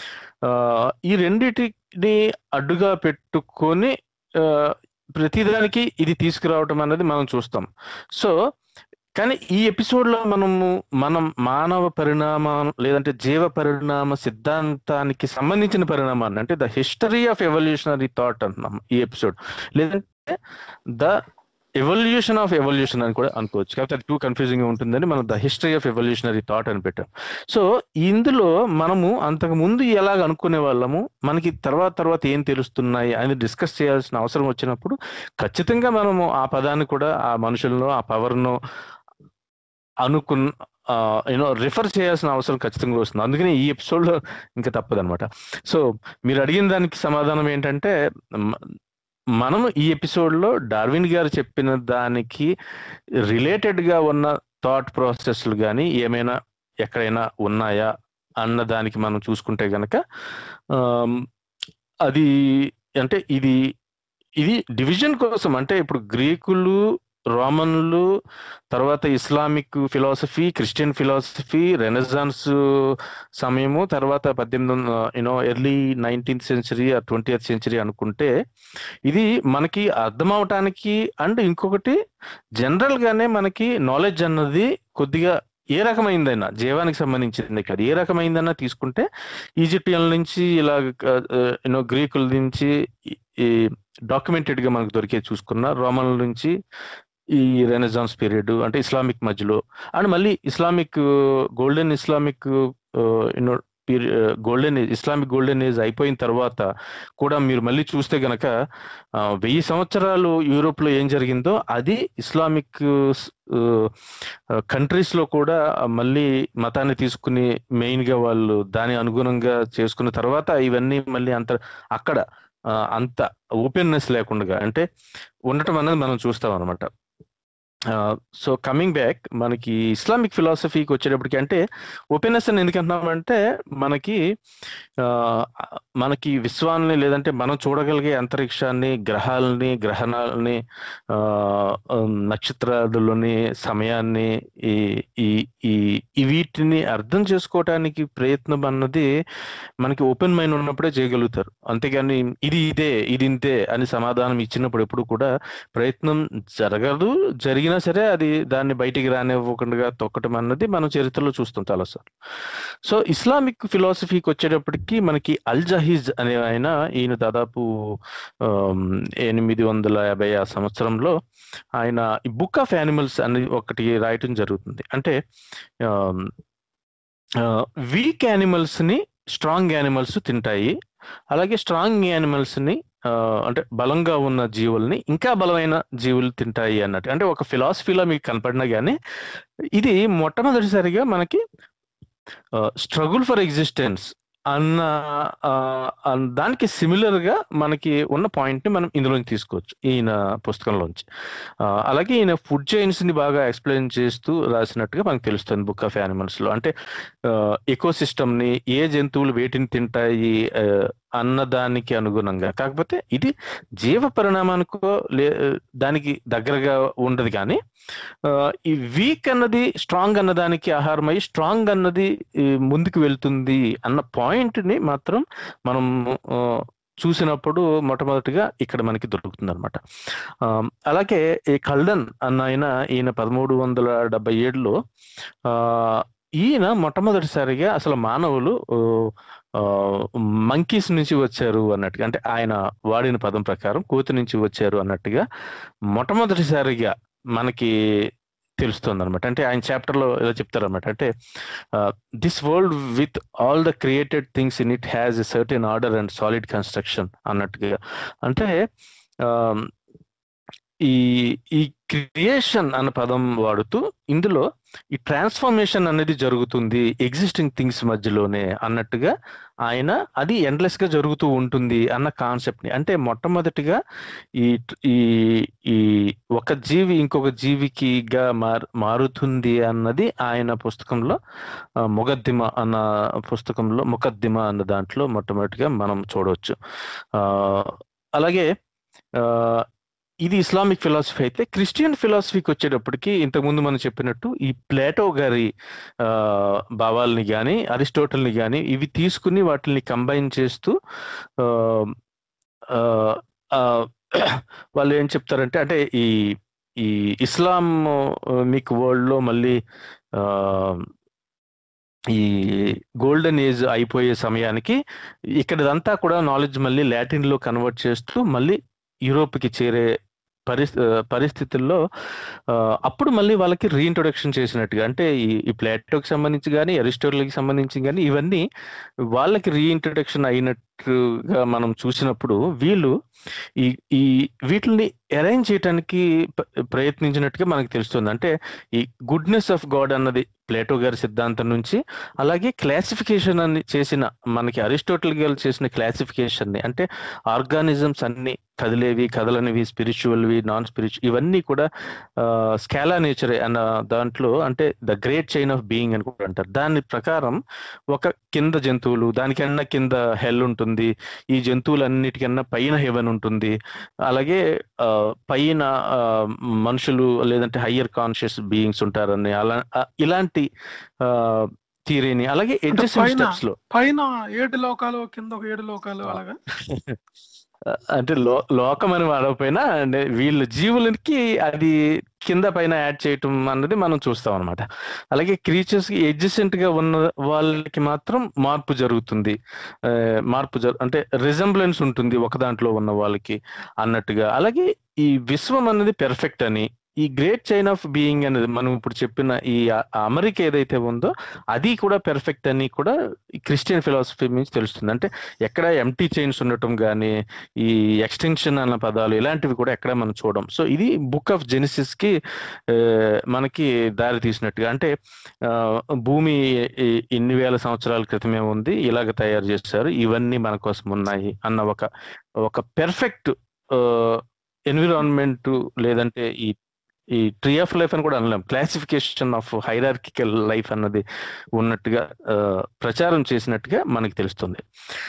ఆ, ఈ రెండిటిని అడ్డుగా పెట్టుకొని ఆ, ప్రతిదానికి ఇది తీసుకురావటం అనేది మనం చూస్తాం సో కానీ ఈ ఎపిసోడ్ లో మనము మనం మానవ పరిణామం లేదంటే జీవ పరిణామ సిద్ధాంతానికి సంబంధించిన పరిణామాన్ని అంటే the history of evolutionary thought అంటున్నాం ఈ ఎపిసోడ్ లేదంటే ద ఎవల్యూషన్ ఆఫ్ ఎవల్యూషన్ అని కూడా అనుకోవచ్చు కాకపోతే అది టూ కన్ఫ్యూజింగ్ ఉంటుందని మనం the history of evolutionary thought అని పెట్టాం సో ఇందులో మనము అంతకు ముందు ఎలాగ అనుకునే వాళ్ళము మనకి తర్వాత తర్వాత ఏం తెలుస్తున్నాయి అని డిస్కస్ చేయాల్సిన అవసరం వచ్చినప్పుడు ఖచ్చితంగా మనము ఆ పదాన్ని కూడా ఆ మనుషులను ఆ పవర్ను అనుకున్న యూనో రిఫర్ చేయాల్సిన అవసరం ఖచ్చితంగా వస్తుంది అందుకని ఈ ఎపిసోడ్లో ఇంకా తప్పదనమాట సో మీరు అడిగిన దానికి సమాధానం ఏంటంటే మ- మనం ఈ ఎపిసోడ్లో డార్విన్ గారు చెప్పిన దానికి రిలేటెడ్గా ఉన్న థాట్ ప్రాసెస్లు కానీ ఏమైనా ఎక్కడైనా ఉన్నాయా అన్న దానికి మనం చూసుకుంటే గనక ఆమ్, అది అంటే ఇది ఇది డివిజన్ కోసం అంటే ఇప్పుడు గ్రీకులు రోమన్లు తర్వాత Islamic philosophy Christian philosophy Renaissance సమయము తర్వాత పద్దెనిమిది you know early nineteenth century twenty century అనుకుంటే ఇది మనకి అర్థం అవటానికి అండ్ ఇంకొకటి జనరల్ గానే మనకి నాలెడ్జ్ అన్నది కొద్దిగా ఏ రకమైందైనా జీవానికి సంబంధించింది కాదు ఏ రకమైందన్నా తీసుకుంటే ఈజిప్టియన్ నుంచి ఇలా యూనో గ్రీకుల నుంచి ఈ డాక్యుమెంటెడ్ గా మనకు దొరికే చూసుకున్న రోమన్ల నుంచి ఈ రెనెజాన్స్ పీరియడ్ అంటే ఇస్లామిక్ మధ్యలో అండ్ మళ్ళీ Islamic golden Islamic you know golden age Islamic golden age అయిపోయిన తర్వాత కూడా మీరు మళ్ళీ చూస్తే గనక ఆ, వెయ్యి సంవత్సరాలు యూరోప్ లో ఏం జరిగిందో అది ఇస్లామిక్ కంట్రీస్ లో కూడా మళ్ళీ మతాన్ని తీసుకుని మెయిన్ గా వాళ్ళు దాని అనుగుణంగా చేసుకున్న తర్వాత ఇవన్నీ మళ్ళీ అంత అక్కడ ఆ, అంత ఓపెన్నెస్ లేకుండా అంటే ఉండటం అనేది మనం చూస్తాం అనమాట సో కమింగ్ బ్యాక్ మనకి ఇస్లామిక్ ఫిలాసఫీకి వచ్చేటప్పటికి అంటే ఓపెన్నెస్ అని ఎందుకు అంటున్నామంటే మనకి ఆ, మనకి విశ్వాన్ని లేదంటే మనం చూడగలిగే అంతరిక్షాన్ని గ్రహాలని గ్రహణాలని ఆ, ఉమ్, నక్షత్రాదులని సమయాన్ని ఈ ఈ ఈ ఈ వీటిని అర్థం చేసుకోవటానికి ప్రయత్నం అన్నది మనకి ఓపెన్ మైండ్ ఉన్నప్పుడే చేయగలుగుతారు అంతేగాని ఇది ఇదే ఇది ఇంతే అని సమాధానం ఇచ్చినప్పుడు ఎప్పుడు కూడా ప్రయత్నం జరగదు జరిగినా సరే అది దాన్ని బయటికి రానివ్వకుండా తొక్కటం అన్నది మనం చరిత్రలో చూస్తాం చాలాసార్లు సో ఇస్లామిక్ ఫిలాసఫీకి వచ్చేటప్పటికి మనకి అల్ జహీజ్ అనే ఆయన ఈయన దాదాపు ఆమ్, ఎనిమిది వందల యాభై ఆ సంవత్సరంలో ఆయన బుక్ ఆఫ్ యానిమల్స్ అని ఒకటి రాయటం జరుగుతుంది అంటే వీక్ యానిమల్స్ ని స్ట్రాంగ్ యానిమల్స్ తింటాయి అలాగే స్ట్రాంగ్ యానిమల్స్ ని ఆ, అంటే బలంగా ఉన్న జీవుల్ని ఇంకా బలమైన జీవులు తింటాయి అన్నట్టు అంటే ఒక ఫిలాసఫీలో మీకు కనపడినా కానీ ఇది మొట్టమొదటిసారిగా మనకి స్ట్రగుల్ ఫర్ ఎగ్జిస్టెన్స్ అన్న ఆ, అన్- దానికి సిమిలర్ గా మనకి ఉన్న పాయింట్ ని మనం ఇందులోంచి తీసుకోవచ్చు ఈయన పుస్తకంలోంచి ఆ, అలాగే ఈయన ఫుడ్ చైన్స్ ని బాగా ఎక్స్ప్లెయిన్ చేస్తూ రాసినట్టుగా మనకు తెలుస్తుంది బుక్ ఆఫ్ యానిమల్స్ లో అంటే ఎకో సిస్టమ్ ని ఏ జంతువులు వేటిని తింటాయి ఆ, అన్నదానికి అనుగుణంగా కాకపోతే ఇది జీవ పరిణామానికో లే దానికి దగ్గరగా ఉండదు కానీ ఆ, ఈ వీక్ అన్నది స్ట్రాంగ్ అన్నదానికి ఆహారమై స్ట్రాంగ్ అన్నది ఈ, ముందుకు వెళ్తుంది అన్న పాయింట్ ని మాత్రం మనం ఆ, చూసినప్పుడు మొట్టమొదటిగా ఇక్కడ మనకి దొరుకుతుంది అనమాట అలాగే ఈ కల్డన్ అన్న ఆయన ఈయన పదమూడు వందల డెబ్బై ఏడులో ఆ, ఈయన మొట్టమొదటిసారిగా అసలు మానవులు మంకీస్ నుంచి వచ్చారు అన్నట్టుగా అంటే ఆయన వాడిన పదం ప్రకారం కోతి నుంచి వచ్చారు అన్నట్టుగా మొట్టమొదటిసారిగా మనకి తెలుస్తుంది అనమాట అంటే ఆయన చాప్టర్ లో ఇలా చెప్తారు అనమాట అంటే this world with all the created things in it has a certain order and solid construction అన్నట్టుగా అంటే ఆ, ఈ ఈ క్రియేషన్ అన్న పదం వాడుతూ ఇందులో ఈ ట్రాన్స్ఫర్మేషన్ అనేది జరుగుతుంది ఎగ్జిస్టింగ్ థింగ్స్ మధ్యలోనే అన్నట్టుగా ఆయన అది ఎండ్లెస్ గా జరుగుతూ ఉంటుంది అన్న కాన్సెప్ట్ ని అంటే మొట్టమొదటిగా ఈ ఈ ఈ ఒక జీవి ఇంకొక జీవికిగా మార్ మారుతుంది అన్నది ఆయన పుస్తకంలో ఆ, ముగద్దిమ అన్న పుస్తకంలో ముఖద్దిమ అన్న దాంట్లో మొట్టమొదటిగా మనం చూడవచ్చు ఆ, అలాగే ఆ, ఇది ఇస్లామిక్ ఫిలాసఫీ అయితే క్రిస్టియన్ ఫిలాసఫీకి వచ్చేటప్పటికి ఇంతకుముందు మనం చెప్పినట్టు ఈ ప్లేటో గారి ఆ, భావాల్ని కానీ అరిస్టోటల్ని కానీ ఇవి తీసుకుని వాటిని కంబైన్ చేస్తూ ఆ, ఆ, ఆ, వాళ్ళు ఏం చెప్తారంటే అంటే ఈ ఈ ఇస్లాం మీకు వరల్డ్ లో మళ్ళీ ఆ, ఈ గోల్డెన్ ఏజ్ అయిపోయే సమయానికి ఇక్కడదంతా కూడా నాలెడ్జ్ మళ్ళీ లాటిన్ లో కన్వర్ట్ చేస్తూ మళ్ళీ యూరోప్ కి చేరే పరిస్థి పరిస్థితుల్లో ఆ, అప్పుడు మళ్ళీ వాళ్ళకి రీఇంట్రొడక్షన్ చేసినట్టుగా అంటే ఈ ఈ ప్లాటోకి సంబంధించి కానీ అరిస్టోటల్కి సంబంధించి కానీ ఇవన్నీ వాళ్ళకి రీఇంట్రొడక్షన్ అయినట్టుగా మనం చూసినప్పుడు వీళ్ళు ఈ ఈ వీటిని అరేంజ్ చేయడానికి ప్ర- ప్రయత్నించినట్టుగా మనకు తెలుస్తుంది అంటే ఈ గుడ్నెస్ ఆఫ్ గాడ్ అన్నది ప్లేటో గారి సిద్ధాంతం నుంచి అలాగే క్లాసిఫికేషన్ అని చేసిన మనకి అరిస్టోటిల్ గారు చేసిన క్లాసిఫికేషన్ ని అంటే ఆర్గానిజమ్స్ అన్ని కదిలేవి కదలనివి స్పిరిచువల్వి నాన్ స్పిరిచువల్ ఇవన్నీ కూడా స్కాలా నేచర్ అన్న దాంట్లో అంటే the great chain of being అని కూడా అంటారు దాని ప్రకారం ఒక కింద జంతువులు దానికన్నా కింద హెల్ ఉంటుంది ఈ జంతువులన్నిటికన్నా పైన హెవెన్ ఉంటుంది అలాగే ఆ, పైన ఆ, మనుషులు లేదంటే హయ్యర్ కాన్షియస్ బీయింగ్స్ ఉంటారని అలా ఆ, ఇలాంటి థీరీని అలాగే ఎడ్జెసెంట్ పైన- స్టెప్స్ లో పైన ఏడు లోకాలు కింద ఒక ఏడు లోకాలు అలాగా అంటే లో లోకం అని వాడకపోయినా అంటే వీళ్ళ జీవులకి అది కింద పైన యాడ్ చేయటం అన్నది మనం చూస్తాం అనమాట అలాగే క్రీచర్స్ కి ఎడ్జసెంట్ గా ఉన్న వాళ్ళకి మాత్రం మార్పు జరుగుతుంది ఆ, మార్పు జరు అంటే రిజంబ్లెన్స్ ఉంటుంది ఒక దాంట్లో ఉన్న వాళ్ళకి అన్నట్టుగా అలాగే ఈ విశ్వం అన్నది పెర్ఫెక్ట్ అని ఈ గ్రేట్ చైన్ ఆఫ్ బీయింగ్ అనేది మనం ఇప్పుడు చెప్పిన ఈ అ- అమెరిక ఏదైతే ఉందో అది కూడా పెర్ఫెక్ట్ అని కూడా క్రిస్టియన్ ఫిలాసఫీ నుంచి తెలుస్తుంది అంటే ఎక్కడ ఎంటీ చైన్స్ ఉండటం కానీ ఈ ఎక్స్టెన్షన్ అన్న పదాలు ఇలాంటివి కూడా ఎక్కడ మనం చూడం సో ఇది బుక్ ఆఫ్ జెనిసిస్ కి ఆ, మనకి దారి తీసినట్టుగా అంటే ఆ, భూమి ఈ- ఇన్ని వేల సంవత్సరాల క్రితమే ఉంది ఇలాగ తయారు చేశారు ఇవన్నీ మన కోసం ఉన్నాయి అన్న ఒక ఒక పెర్ఫెక్ట్ ఎన్విరాన్మెంట్ లేదంటే ఈ ఈ ట్రీ ఆఫ్ లైఫ్ అని కూడా అనలేం క్లాసిఫికేషన్ ఆఫ్ హైరార్కికల్ లైఫ్ అన్నది ఉన్నట్టుగా ఆ, ప్రచారం చేసినట్టుగా మనకి తెలుస్తుంది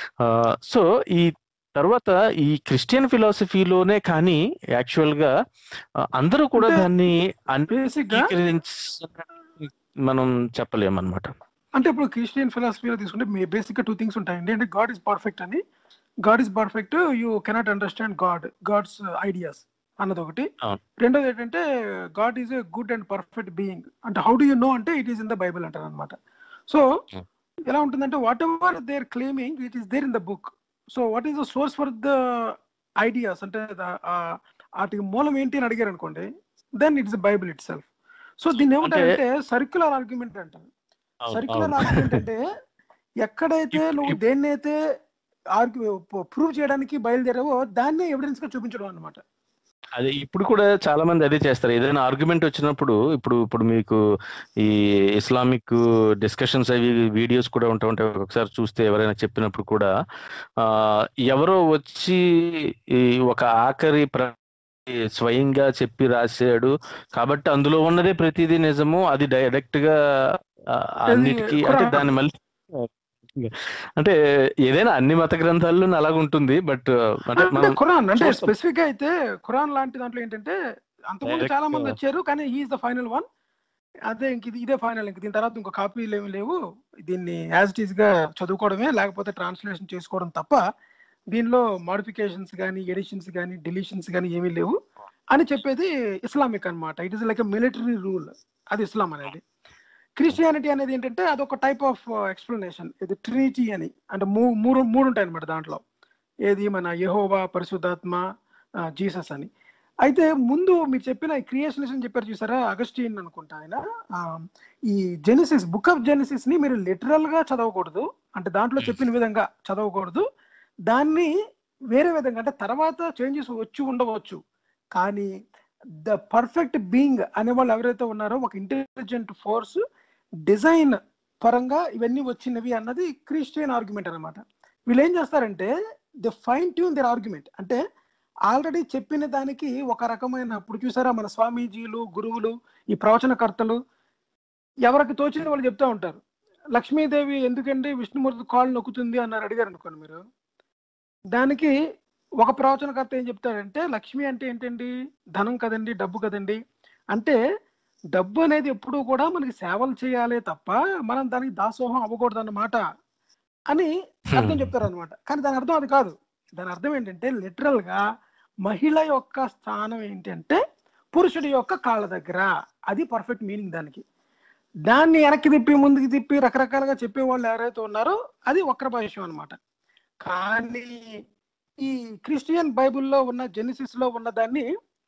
సో ఈ తర్వాత ఈ క్రిస్టియన్ ఫిలాసఫీలోనే కానీ యాక్చువల్ గా ఆ, అందరూ కూడా అంటే దాన్ని బేసిక్ గా అంగీకరించి మనం చెప్పలేమన్నమాట అంటే ఇప్పుడు క్రిస్టియన్ ఫిలాసఫీలో తీసుకుంటే మీ బేసిక్ గా టూ థింగ్స్ ఉంటాయండి అంటే గాడ్ ఇస్ పర్ఫెక్ట్ అని God is perfect you cannot understand God God's ideas అన్నది ఒకటి అవును. రెండోది ఏంటంటే God is a good and perfect being అంటే హౌ డు యూ నో అంటే it is in the Bible అంటారు అనమాట సో Hmm. ఎలా ఉంటుందంటే whatever they're claiming it is there in the book so what is the source for the ideas అంటే the- ఆ వాటికి మూలం ఏంటి అని అడిగారు అనుకోండి then it's Bible itself so దీన్ని ఏమంటారంటే సర్క్యులర్ ఆర్గ్యుమెంట్ అంటారు సర్క్యులర్ ఆర్గ్యుమెంట్ అంటే ఎక్కడైతే ఇప్- నువ్వు ఇప్- దేన్నైతే ఆర్గ్యూ ప్రూవ్ చేయడానికి బయలుదేరావో దాన్నే ఎవిడెన్స్ గా చూపించడం అనమాట అదే ఇప్పుడు కూడా చాలా మంది అదే చేస్తారు ఏదైనా ఆర్గ్యుమెంట్ వచ్చినప్పుడు ఇప్పుడు ఇప్పుడు మీకు ఈ ఇస్లామిక్ డిస్కషన్స్ అవి వీడియోస్ కూడా ఉంటా ఉంటాయి ఒకసారి చూస్తే ఎవరైనా చెప్పినప్పుడు కూడా ఆ ఎవరో వచ్చి ఈ ఒక ఆఖరి ప్ర స్వయంగా చెప్పి రాశాడు కాబట్టి అందులో ఉన్నదే ప్రతిదీ నిజము అది డైరెక్ట్ గా ఆ, అన్నిటికీ అంటే ఖురాన్. దాన్ని మళ్ళీ అంటే ఏదైనా అన్ని మత గ్రంథాల్లో అలాగ ఉంటుంది బట్ అంటే అంటే మనం ఖురాన్ అంటే చూస్తాం. స్పెసిఫిక్ గా అయితే ఖురాన్ లాంటి దాంట్లో ఏంటంటే అంతకుముందు Direct చాలా మంది గా- వచ్చారు కానీ హీఈస్ ద ఫైనల్ వన్ అదే ఇంక ఇది ఇదే ఫైనల్ ఇంక దీని తర్వాత ఇంకో కాపీలు ఏమి లేవు దీన్ని యాజ్ ఇట్ ఈస్ గా చదువుకోవడమే లేకపోతే ట్రాన్స్లేషన్ చేసుకోవడం తప్ప దీనిలో మాడిఫికేషన్స్ కానీ ఎడిషన్స్ కానీ డిలీషన్స్ కానీ ఏమీ లేవు అని చెప్పేది ఇస్లామిక్ అన్నమాట it is like military rule అది ఇస్లాం అనేది క్రిస్టియానిటీ అనేది ఏంటంటే అదొక టైప్ ఆఫ్ ఎక్స్ప్లెనేషన్ ఇది ట్రినిటీ అని అంటే మూ- మూడు మూడు ఉంటాయి అనమాట దాంట్లో ఏది మన యెహోవా పరిశుద్ధాత్మ ఆ, జీసస్ అని అయితే ముందు మీరు చెప్పిన క్రియేషనిస్ట్ చెప్పారు చూసారా అగస్టిన్ అనుకుంటా ఆయన ఆ, ఈ జెనిసిస్ బుక్ ఆఫ్ జెనిసిస్ ని మీరు లిటరల్ గా చదవకూడదు అంటే దాంట్లో Hmm. చెప్పిన విధంగా చదవకూడదు దాన్ని వేరే విధంగా అంటే తర్వాత చేంజెస్ వచ్చి ఉండవచ్చు కానీ ద పర్ఫెక్ట్ బీయింగ్ అనే వాళ్ళు ఎవరైతే ఉన్నారో ఒక ఇంటెలిజెంట్ ఫోర్స్ డిజైన్ పరంగా ఇవన్నీ వచ్చినవి అన్నది క్రిస్టియన్ ఆర్గ్యుమెంట్ అన్నమాట వీళ్ళు ఏం చేస్తారంటే the fine tune the argument అంటే ఆల్రెడీ చెప్పిన దానికి ఒక రకమైన ఇప్పుడు చూసారా మన స్వామీజీలు గురువులు ఈ ప్రవచనకర్తలు ఎవరికి తోచిన వాళ్ళు చెప్తా ఉంటారు లక్ష్మీదేవి ఎందుకండి విష్ణుమూర్తి కాళ్ళు నొక్కుతుంది అన్నారు అడిగారు అనుకోండి మీరు దానికి ఒక ప్రవచనకర్త ఏం చెప్తాడంటే లక్ష్మి అంటే ఏంటండి ధనం కదండి డబ్బు కదండి అంటే డబ్బు అనేది ఎప్పుడూ కూడా మనకి సేవలు చేయాలి తప్ప మనం దానికి దాసోహం అవ్వకూడదు అన్నమాట అని అర్థం చెప్తారు అనమాట కానీ దాని అర్థం అది కాదు దాని అర్థం ఏంటంటే లిటరల్ గా మహిళ యొక్క స్థానం ఏంటంటే పురుషుడి యొక్క కాళ్ళ దగ్గర అది పర్ఫెక్ట్ మీనింగ్ దానికి దాన్ని వెనక్కి తిప్పి ముందుకు తిప్పి రకరకాలుగా చెప్పే వాళ్ళు ఎవరైతే ఉన్నారో అది వక్ర భాష్యం అనమాట కానీ ఈ క్రిస్టియన్ బైబిల్లో ఉన్న జెనిసిస్ లో ఉన్న దాన్ని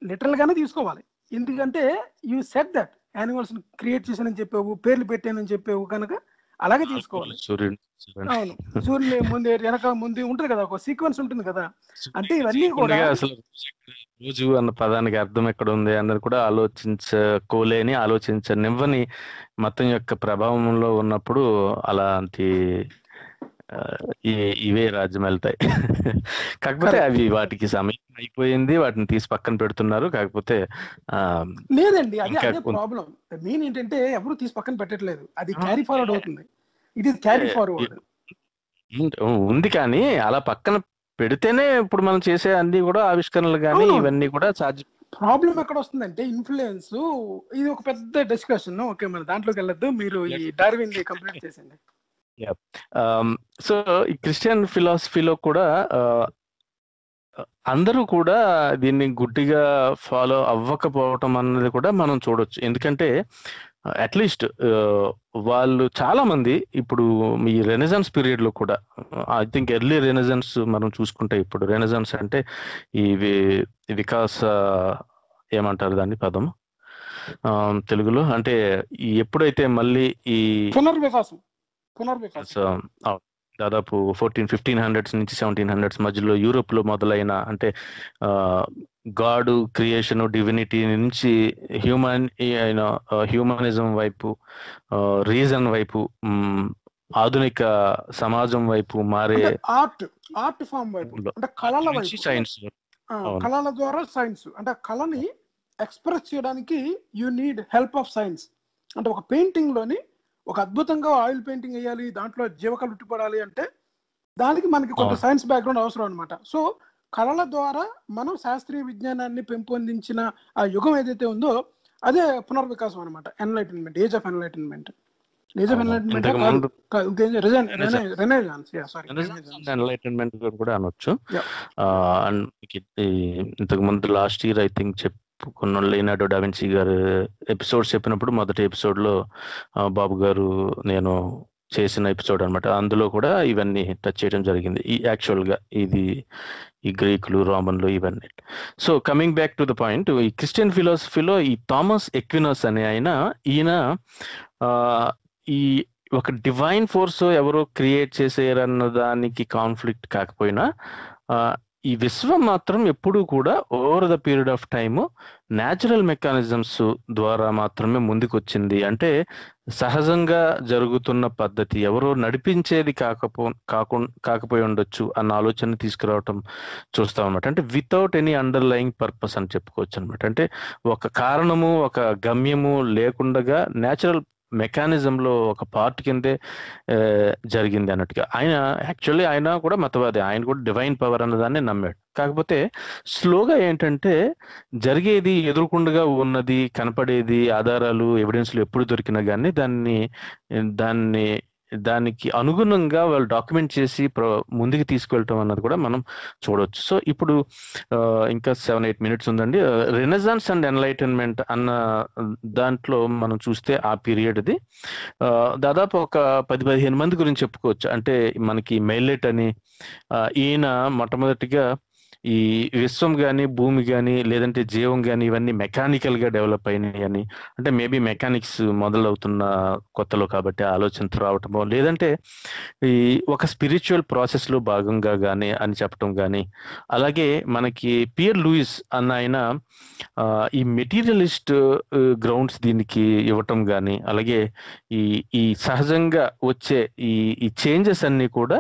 లిటరల్ గానే తీసుకోవాలి ఎందుకంటే you said that animals create చేశానని చెప్పావు పేర్లు పెట్టానని చెప్పావు కనుక అలాగే తీసుకోవాలి సూర్యుడు సూర్యుడు. అవును సూర్యుని ముందు వెనక ముందు ఉంటుంది కదా ఒక సీక్వెన్స్ ఉంటుంది కదా అంటే ఇవన్నీ కూడా- ముందుగా అసలు రోజు అన్న పదానికి అర్థం ఎక్కడ ఉంది అన్నది కూడా ఆలోచించుకోలేని ఆలోచించనివ్వని మతం యొక్క ప్రభావంలో ఉన్నప్పుడు అలాంటి ఆ, ఈ- ఇవే రాజ్యం వెళ్తాయి కాకపోతే Correct. అవి వాటికి సమయం అయిపోయింది వాటిని తీసి పక్కన పెడుతున్నారు కాకపోతే ఆ లేదండి అదే ఇంకా అదే కొంత- ప్రాబ్లం మెయిన్ ఏంటంటే ఎవరు తీసి పక్కన పెట్టట్లేదు అది ఆ, క్యారీ ఫార్వర్డ్ అవుతుంది ఇట్ ఈస్ క్యారీ ఏ- ఫార్వర్డ్ ఉంది- ఉంది కానీ అలా పక్కన పెడితేనే ఇప్పుడు మనం చేసే అన్ని కూడా ఆవిష్కరణలు కానీ అవును. ఇవన్నీ కూడా సాధ్యం ప్రాబ్లం ఎక్కడ వస్తుందంటే ఇన్ఫ్లుయెన్స్ ఇది ఒక పెద్ద డిస్కషన్ ఓకే మన దాంట్లోకి వెళ్ళొద్దు మీరు ఈ డార్విన్ కంప్లీట్ చేసింది సో ఈ క్రిస్టియన్ ఫిలాసఫీలో కూడా ఆ, అందరూ కూడా దీన్ని గుడ్డిగా ఫాలో అవ్వకపోవటం అన్నది కూడా మనం చూడొచ్చు ఎందుకంటే అట్లీస్ట్ వాళ్ళు చాలా మంది ఇప్పుడు ఈ రెనెజాన్స్ పీరియడ్ లో కూడా ఐ థింక్ ఎర్లీ రెనెజాన్స్ మనం చూసుకుంటే ఇప్పుడు రెనెజాన్స్ అంటే ఈ వి- వికాస ఏమంటారు దాన్ని పదం ఆ, తెలుగులో అంటే ఈ ఎప్పుడైతే మళ్ళీ ఈ పునర్వికాసం పునర్వికాసం సో, అవును. దాదాపు ఫోర్టీన్ ఫిఫ్టీన్ హండ్రెడ్స్ నుంచి సెవెంటీన్ హండ్రెడ్స్ మధ్యలో యూరోప్ లో మొదలైన అంటే గాడ్ క్రియేషన్ డివినిటీ నుంచి హ్యూమన్ అయిన హ్యూమనిజం వైపు రీజన్ వైపు మ్, ఆధునిక సమాజం వైపు మారే అంటే ఆర్ట్ ఆర్ట్ ఫామ్ వైపు అంటే కళల వైపు సైన్స్ ఆ, అవును. కళల ద్వారా సైన్స్ అంటే ఆ కళని ఎక్స్ప్రెస్ చేయడానికి you need help of science అంటే ఒక పెయింటింగ్ లోని ఒక అద్భుతంగా ఆయిల్ పెయింటింగ్ వేయాలి దాంట్లో జీవకళ ఉట్టిపడాలి అంటే దానికి మనకి కొంత అవును. సైన్స్ బ్యాక్గ్రౌండ్ అవసరం అనమాట సో కళల ద్వారా మనం శాస్త్రీయ విజ్ఞానాన్ని పెంపొందించిన ఆ యుగం ఏదైతే ఉందో అదే పునర్వికాసం అనమాట enlightenment age of enlightenment age of అవును. ఇంతకు ముందు ఎన్లైటన్మెంట్ రెనెజాన్స్ సారీ ఎన్లైటన్మెంట్ కూడా అనొచ్చు Yeah. అండ్ ఇంతకు ముందు లాస్ట్ ఇయర్ ఐ థింక్ చెప్పుకున్న లీనాడో డావిన్సీ గారు ఎపిసోడ్స్ చెప్పినప్పుడు మొదటి ఎపిసోడ్ లో ఆ, బాబు గారు నేను చేసిన ఎపిసోడ్ అన్నమాట అందులో కూడా ఇవన్నీ టచ్ చేయడం జరిగింది ఈ యాక్చువల్ గా ఇది ఈ గ్రీకులు రోమన్లు ఇవన్నీ so coming back to the point ఈ క్రిస్టియన్ ఫిలాసఫీలో ఈ థామస్ ఎక్వినస్ అనే ఆయన ఈయన ఆ, ఈ ఒక డివైన్ ఫోర్స్ ఎవరో క్రియేట్ చేసేయరన్న దానికి కాన్ఫ్లిక్ట్ కాకపోయినా ఆ, ఈ విశ్వం మాత్రం ఎప్పుడూ కూడా over the period of time natural mechanisms ద్వారా మాత్రమే ముందుకు వచ్చింది అంటే సహజంగా జరుగుతున్న పద్ధతి ఎవరో నడిపించేది కాకపో కాకుండా కాకపోయి ఉండొచ్చు అన్న ఆలోచన తీసుకురావటం చూస్తాం అనమాట అంటే వితౌట్ ఎనీ అండర్లయింగ్ పర్పస్ అని చెప్పుకోవచ్చు అనమాట అంటే ఒక కారణము ఒక గమ్యము లేకుండగా న్యాచురల్ మెకానిజంలో ఒక పార్ట్ కిందే ఆ, జరిగింది అన్నట్టుగా ఆయన యాక్చువల్లీ ఆయన కూడా మతవాది ఆయన కూడా డివైన్ పవర్ అన్నదాన్ని నమ్మాడు కాకపోతే స్లోగా ఏంటంటే జరిగేది ఎదురుకుండగా ఉన్నది కనపడేది ఆధారాలు ఎవిడెన్స్లు ఎప్పుడు దొరికినా కానీ దాన్ని దాన్ని దానికి అనుగుణంగా వాళ్ళు డాక్యుమెంట్ చేసి ప్ర ముందుకు తీసుకెళ్ళటం అన్నది కూడా మనం చూడవచ్చు సో ఇప్పుడు ఆ, ఇంకా సెవెన్ ఎయిట్ మినిట్స్ ఉందండి రెనెజాన్స్ అండ్ ఎన్లైటన్మెంట్ అన్న దాంట్లో మనం చూస్తే ఆ పీరియడ్ది దాదాపు ఒక పది పదిహేను మంది గురించి చెప్పుకోవచ్చు అంటే మనకి మెయిలెట్ అని ఆ, ఈయన మొట్టమొదటిగా ఈ విశ్వం కానీ భూమి కానీ లేదంటే జీవం కానీ ఇవన్నీ మెకానికల్ గా డెవలప్ అయినాయి అని అంటే మేబీ మెకానిక్స్ మొదలవుతున్న కొత్తలో కాబట్టి ఆ ఆలోచన రావటమో లేదంటే ఈ ఒక స్పిరిచువల్ ప్రాసెస్ లో భాగంగా కానీ అని చెప్పటం కానీ అలాగే మనకి పియర్ లూయిస్ అన్న ఆయన ఆ, ఈ మెటీరియలిస్ట్ గ్రౌండ్స్ దీనికి ఇవ్వటం కానీ అలాగే ఈ ఈ సహజంగా వచ్చే ఈ ఈ చేంజెస్ అన్ని కూడా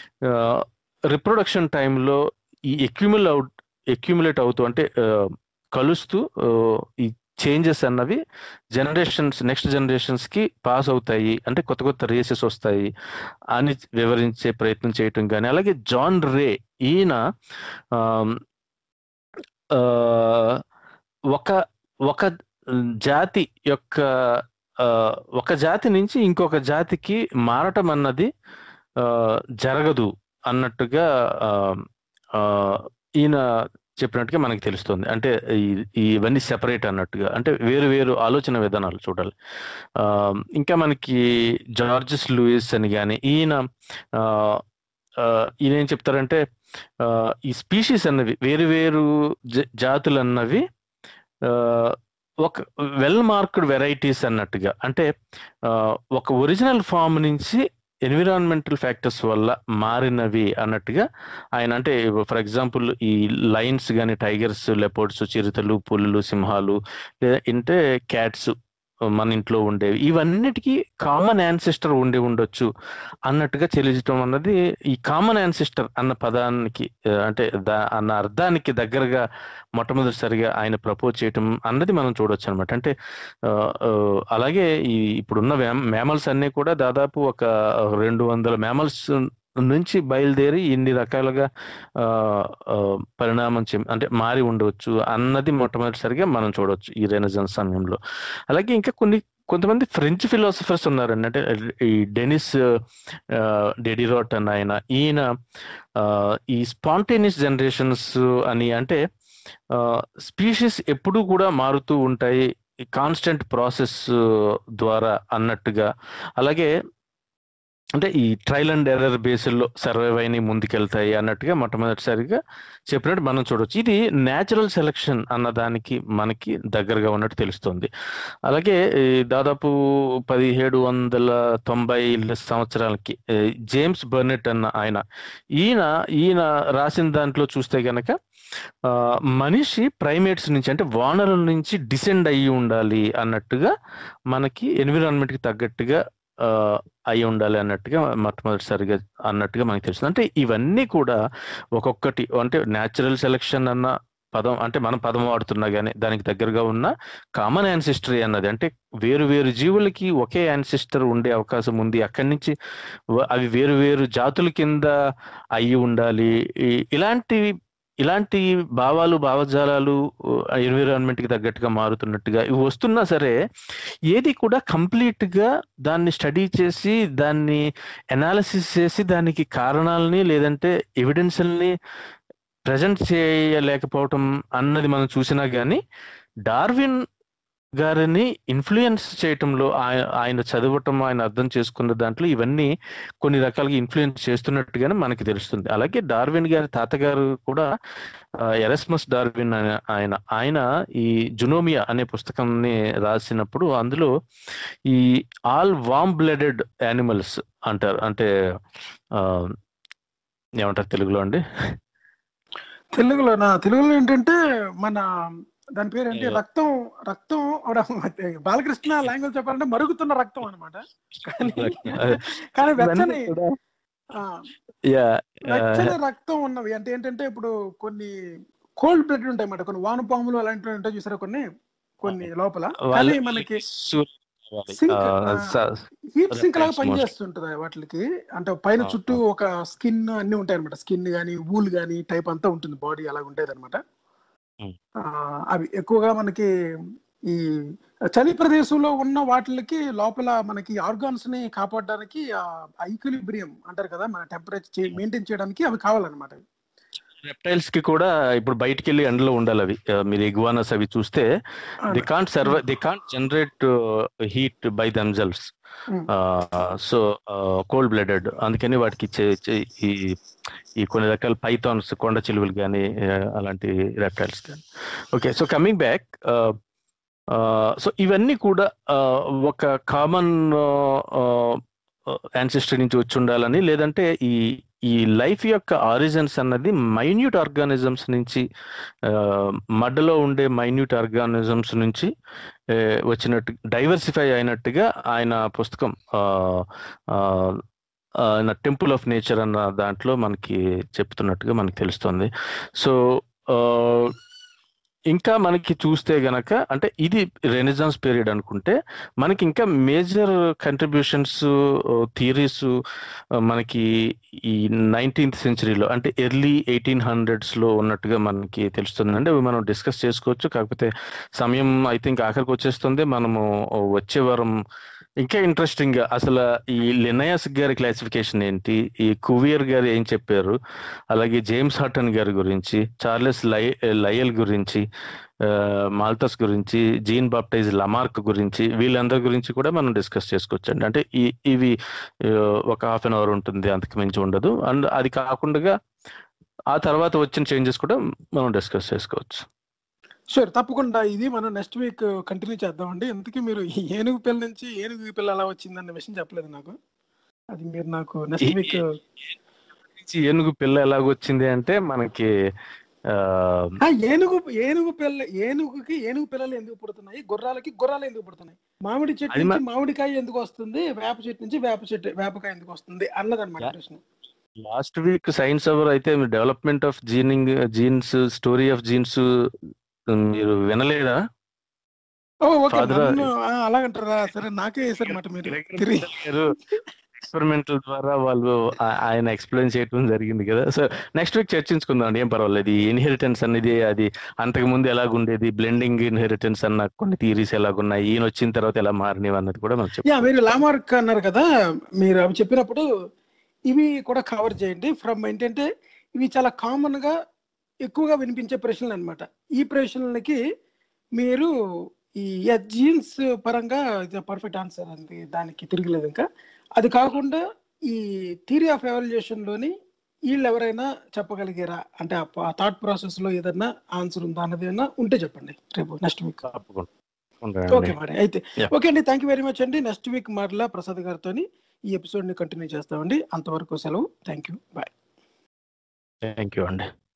రిప్రొడక్షన్ టైంలో ఈ ఎక్యుముల్ అవుట్ ఎక్యుములేట్ అవుతూ అంటే ఆ, కలుస్తూ ఆ, ఈ చేంజెస్ అన్నవి జనరేషన్స్ నెక్స్ట్ జనరేషన్స్ కి పాస్ అవుతాయి అంటే కొత్త కొత్త రేసెస్ వస్తాయి అని వివరించే ప్రయత్నం చేయటం కానీ అలాగే జాన్ రే ఈయన ఆమ్, ఆ, ఒక ఒక జాతి యొక్క ఆ, ఒక జాతి నుంచి ఇంకొక జాతికి మారటం అన్నది ఆ, జరగదు అన్నట్టుగా ఆ, ఆ, ఈయన చెప్పినట్టుగా మనకి తెలుస్తుంది అంటే ఈ- ఈ ఇవన్నీ సెపరేట్ అన్నట్టుగా అంటే వేరు వేరు ఆలోచన విధానాలు చూడాలి ఆ, ఇంకా మనకి జార్జెస్ లూయిస్ అని కానీ ఈయన ఆ, ఆ, ఈయన ఏం చెప్తారంటే ఆ, ఈ స్పీషీస్ అన్నవి వేరు వేరు జ- జాతులు అన్నవి ఆ, ఒక వెల్ మార్క్డ్ వెరైటీస్ అన్నట్టుగా అంటే ఆ, ఒక ఒరిజినల్ ఫామ్ నుంచి ఎన్విరాన్మెంటల్ ఫ్యాక్టర్స్ వల్ల మారినవి అన్నట్టుగా ఆయన అంటే ఫర్ ఎగ్జాంపుల్ ఈ లైన్స్ కానీ టైగర్స్ లెపోర్డ్స్ చిరుతలు పులులు సింహాలు లేదా అంటే క్యాట్స్ మన ఇంట్లో ఉండేవి ఇవన్నిటికీ కామన్ యాన్సిస్టర్ ఉండి ఉండొచ్చు అన్నట్టుగా తెలియజేయటం అన్నది ఈ కామన్ యాన్సిస్టర్ అన్న పదానికి ఆ, అంటే దా- అన్న అర్థానికి దగ్గరగా మొట్టమొదటిసారిగా ఆయన ప్రపోజ్ చేయటం అన్నది మనం చూడొచ్చు అనమాట అంటే ఆ, ఆ, అలాగే ఈ ఇప్పుడున్న మ్యామల్స్ అన్నీ కూడా దాదాపు ఒక రెండు వందల మ్యామల్స్ నుంచి బయలుదేరి ఇన్ని రకాలుగా ఆ, ఆ, పరిణామం చెం అంటే మారి ఉండవచ్చు అన్నది మొట్టమొదటిసారిగా మనం చూడవచ్చు ఈ రెనజన్స్ సమయంలో అలాగే ఇంకా కొన్ని కొంతమంది ఫ్రెంచ్ ఫిలాసఫర్స్ ఉన్నారండి అంటే ఈ డెనిస్ ఆ, డెడిరోట్ అని ఆయన ఈయన ఆ, ఈ స్పాంటేనియస్ జనరేషన్స్ అని అంటే స్పీషీస్ ఎప్పుడూ కూడా మారుతూ ఉంటాయి కాన్స్టెంట్ ప్రాసెస్ ద్వారా అన్నట్టుగా అలాగే అంటే ఈ ట్రయల్ అండ్ ఎర్రర్ బేస్లో సర్వైవ్ అయిన ముందుకెళ్తాయి అన్నట్టుగా మొట్టమొదటిసారిగా చెప్పినట్టు మనం చూడవచ్చు ఇది న్యాచురల్ సెలక్షన్ అన్న దానికి మనకి దగ్గరగా ఉన్నట్టు తెలుస్తుంది అలాగే ఈ దాదాపు పదిహేడు వందల తొంభై సంవత్సరాలకి ఏ, జేమ్స్ బర్నెట్ అన్న ఆయన ఈయన ఈయన రాసిన దాంట్లో చూస్తే గనక ఆ, మనిషి ప్రైమేట్స్ నుంచి అంటే వానరుల నుంచి డిసెండ్ అయ్యి ఉండాలి అన్నట్టుగా మనకి ఎన్విరాన్మెంట్ కి తగ్గట్టుగా ఆ, అయి ఉండాలి అన్నట్టుగా మొట్టమొదటిసారిగా అన్నట్టుగా మనకి తెలుస్తుంది అంటే ఇవన్నీ కూడా ఒక్కొక్కటి అంటే న్యాచురల్ సెలక్షన్ అన్న పదం అంటే మనం పదం వాడుతున్నా కానీ దానికి దగ్గరగా ఉన్న కామన్ యాన్సిస్టరీ అన్నది అంటే వేరు వేరు జీవులకి ఒకే యాన్సిస్టర్ ఉండే అవకాశం ఉంది అక్కడి నుంచి వ- అవి వేరు వేరు జాతుల కింద అయి ఉండాలి ఈ- ఇలాంటివి ఇలాంటి భావాలు భావజాలాలు ఎన్విరాన్మెంట్ కి తగ్గట్టుగా మారుతున్నట్టుగా ఇవి వస్తున్నా సరే ఏది కూడా కంప్లీట్ గా దాన్ని స్టడీ చేసి దాన్ని ఎనాలిసిస్ చేసి దానికి కారణాలని లేదంటే ఎవిడెన్స్ని ప్రజెంట్ చేయలేకపోవటం అన్నది మనం చూసినా కానీ డార్విన్ గారిని ఇన్ఫ్లుయెన్స్ చేయటంలో ఆయన ఆయన చదవటం ఆయన అర్థం చేసుకున్న దాంట్లో ఇవన్నీ కొన్ని రకాలుగా ఇన్ఫ్లుయెన్స్ చేస్తున్నట్టుగానే మనకి తెలుస్తుంది అలాగే డార్విన్ గారి తాతగారు కూడా ఎరస్మస్ డార్విన్ అనే ఆయన ఆయన ఈ జునోమియా అనే పుస్తకాన్ని రాసినప్పుడు అందులో ఈ ఆల్ వామ్ బ్లడెడ్ యానిమల్స్ అంటారు అంటే ఆ, ఏమంటారు తెలుగులో అండి తెలుగులో నా తెలుగులో ఏంటంటే మన దాని పేరు ఏంటి ఏదో. రక్తం రక్తం అవడం బాలకృష్ణ లాంగ్వేజ్ చెప్పాలంటే మరుగుతున్న రక్తం అనమాట కానీ అదే. కానీ ఇవన్నీ వెచ్చని కూడా ఆ, యా వెచ్చని రక్తం ఉన్నవి అంటే ఏంటంటే ఇప్పుడు కొన్ని కోల్డ్ బ్లడ్ ఉంటాయి అన్నమాట కొన్ని వానపాములు అలాంటివి ఉంటాయి చూసారా కొన్ని కొన్ని లోపల కానీ వాళ్ళ మనకి సూర్య సింక్, ఆ, ఆ, స- హీట్ సింక్ లాగా Reptiles పనిచేస్తుంటది వాటికి అంటే పైన ఆ, చుట్టూ ఒక స్కిన్ అన్ని ఉంటాయి అనమాట స్కిన్ గానీ వూల్ గానీ టైప్ అంతా ఉంటుంది బాడీ అలాగ ఉంటుంది అనమాట Hmm. అవి ఎక్కువగా మనకి ఈ చలి ప్రదేశంలో ఉన్న వాటికి లోపల మనకి ఆర్గాన్స్ ని కాపాడడానికి ఐక్విలిబ్రియం అంటారు కదా మన టెంపరేచర్ మెయింటైన్ చేయడానికి అవి కావాలన్నమాట రెప్టైల్స్ కి కూడా ఇప్పుడు బయటికి వెళ్ళి ఎండలో ఉండాలి అవి ఆ, మీరు ఇగ్వానస్ అవి చూస్తే they can't serve they can't generate heat by themselves Hmm. So cold blooded అందుకని వాటికి చే- చే- ఈ ఈ కొన్ని రకాల పైథాన్స్ కొండ చిలువలు కానీ అలాంటి రెప్టైల్స్ కానీ okay so coming back so ఇవన్నీ కూడా ఆ, ఒక కామన్ యాన్సిస్టర్ నుంచి వచ్చి ఉండాలని లేదంటే ఈ ఈ లైఫ్ యొక్క ఆరిజిన్స్ అన్నది మైన్యూట్ ఆర్గానిజమ్స్ నుంచి మడ్డలో ఉండే మైన్యూట్ ఆర్గానిజమ్స్ నుంచి ఆ, వచ్చినట్టు డైవర్సిఫై అయినట్టుగా ఆయన పుస్తకం ఆయన టెంపుల్ ఆఫ్ నేచర్ అన్న దాంట్లో మనకి చెప్తున్నట్టుగా మనకి తెలుస్తుంది సో ఇంకా మనకి చూస్తే గనక అంటే ఇది రెనిజాన్స్ పీరియడ్ అనుకుంటే మనకి ఇంకా మేజర్ కంట్రిబ్యూషన్స్ థియరీస్ మనకి ఈ నైన్టీన్త్ సెంచరీలో అంటే ఎర్లీ ఎయిటీన్ హండ్రెడ్స్ లో ఉన్నట్టుగా మనకి తెలుస్తుంది అంటే అవి మనం డిస్కస్ చేసుకోవచ్చు కాకపోతే సమయం ఐ థింక్ ఆఖరికి వచ్చేస్తుంది మనము వచ్చే వారం ఇంకా ఇంట్రెస్టింగ్ గా అసలు ఈ లినయస్ గారి క్లాసిఫికేషన్ ఏంటి ఈ కువియర్ గారు ఏం చెప్పారు అలాగే జేమ్స్ హటన్ గారి గురించి చార్లెస్ లై లయల్ గురించి ఆ, మాల్తస్ గురించి జీన్ బాప్టైజ్ లమార్క్ గురించి వీళ్ళందరి గురించి కూడా మనం డిస్కస్ చేసుకోవచ్చు అండి అంటే ఈ ఇవి ఆ, ఒక హాఫ్ అన్ అవర్ ఉంటుంది అంతకు మించి ఉండదు అండ్ అది కాకుండా ఆ తర్వాత వచ్చిన చేంజెస్ కూడా మనం డిస్కస్ చేసుకోవచ్చు షూర్ తప్పకుండా ఇది మనం నెక్స్ట్ వీక్ కంటిన్యూ చేద్దామండి ఎందుకు మీరు ఈ ఏనుగు పిల్ల నుంచి ఏనుగు పిల్ల ఎలా వచ్చిందన్న విషయం చెప్పలేదు నాకు అది మీరు నాకు నెక్స్ట్ ఈ- వీక్ నుంచి ఏనుగు పిల్ల ఎలాగొచ్చింది అంటే మనకి ఆ, ఆ ఏనుగు ఏనుగు పిల్ల ఏనుగుకి ఏనుగు పిల్లలు ఎందుకు పుడుతున్నాయి గుర్రాలకి గుర్రాలు ఎందుకు పుడుతున్నాయి మామిడి చెట్టు అది మ- నుంచి మామిడికాయ ఎందుకు వస్తుంది వేప చెట్టు నుంచి వేప చెట్టు వేపకాయ ఎందుకు వస్తుంది అన్నదన్నమాట యా. ప్రశ్న లాస్ట్ వీక్ సైన్స్ అవర్ అయితే డెవలప్మెంట్ ఆఫ్ జీనింగ్ జీన్స్ స్టోరీ ఆఫ్ జీన్స్ మీరు వినలేదా ఓ ఓకే Father- నన్ను ఆ, అలాగంటారా సరే నాకే వేసారు మాట మీరు తిరిగి ఎక్స్పెరిమెంటల్ ద్వారా వాళ్ళు ఆ- ఆయన ఎక్స్ప్లెయిన్ చేయడం జరిగింది కదా సో నెక్స్ట్ వీక్ చర్చించుకుందాం అండి ఏం పర్వాలేదు ఈ ఇన్హెరిటెన్స్ అనేది అది అంతకు ముందు ఎలాగుండేది బ్లెండింగ్ ఇన్హెరిటెన్స్ అన్న కొన్ని థీరీస్ ఎలాగున్నాయి ఈయన వచ్చిన తర్వాత ఎలా మారినవి అన్నది కూడా మనం యా చెప్పుకుందాం మీరు లామార్క్ అన్నారు కదా మీరు అవి చెప్పినప్పుడు ఇవి కూడా కవర్ చేయండి ఫ్రమ్ ఏంటంటే ఇవి చాలా కామన్ గా ఎక్కువగా వినిపించే ప్రశ్నలు అన్నమాట ఈ ప్రశ్నలకి మీరు ఈ జీన్స్ పరంగా పర్ఫెక్ట్ ఆన్సర్ అంది దానికి తిరగలేదు ఇంకా అది కాకుండా ఈ థియరీ ఆఫ్ ఎవల్యూషన్ లోని వీళ్ళు ఎవరైనా చెప్పగలిగారా అంటే ఆ థాట్ ప్రాసెస్ లో ఏదన్నా ఆన్సర్ ఉందా అన్నది ఏదైనా ఉంటే చెప్పండి రేపు నెక్స్ట్ వీక్ తప్పకుండా ఓకే మరి అయితే Yeah. ఓకే అండి థ్యాంక్ యూ వెరీ మచ్ అండి నెక్స్ట్ వీక్ మరలా ప్రసాద్ గారితో ఈ ఎపిసోడ్ ని కంటిన్యూ చేస్తామండి అంతవరకు సెలవు thank you bye thank you అండి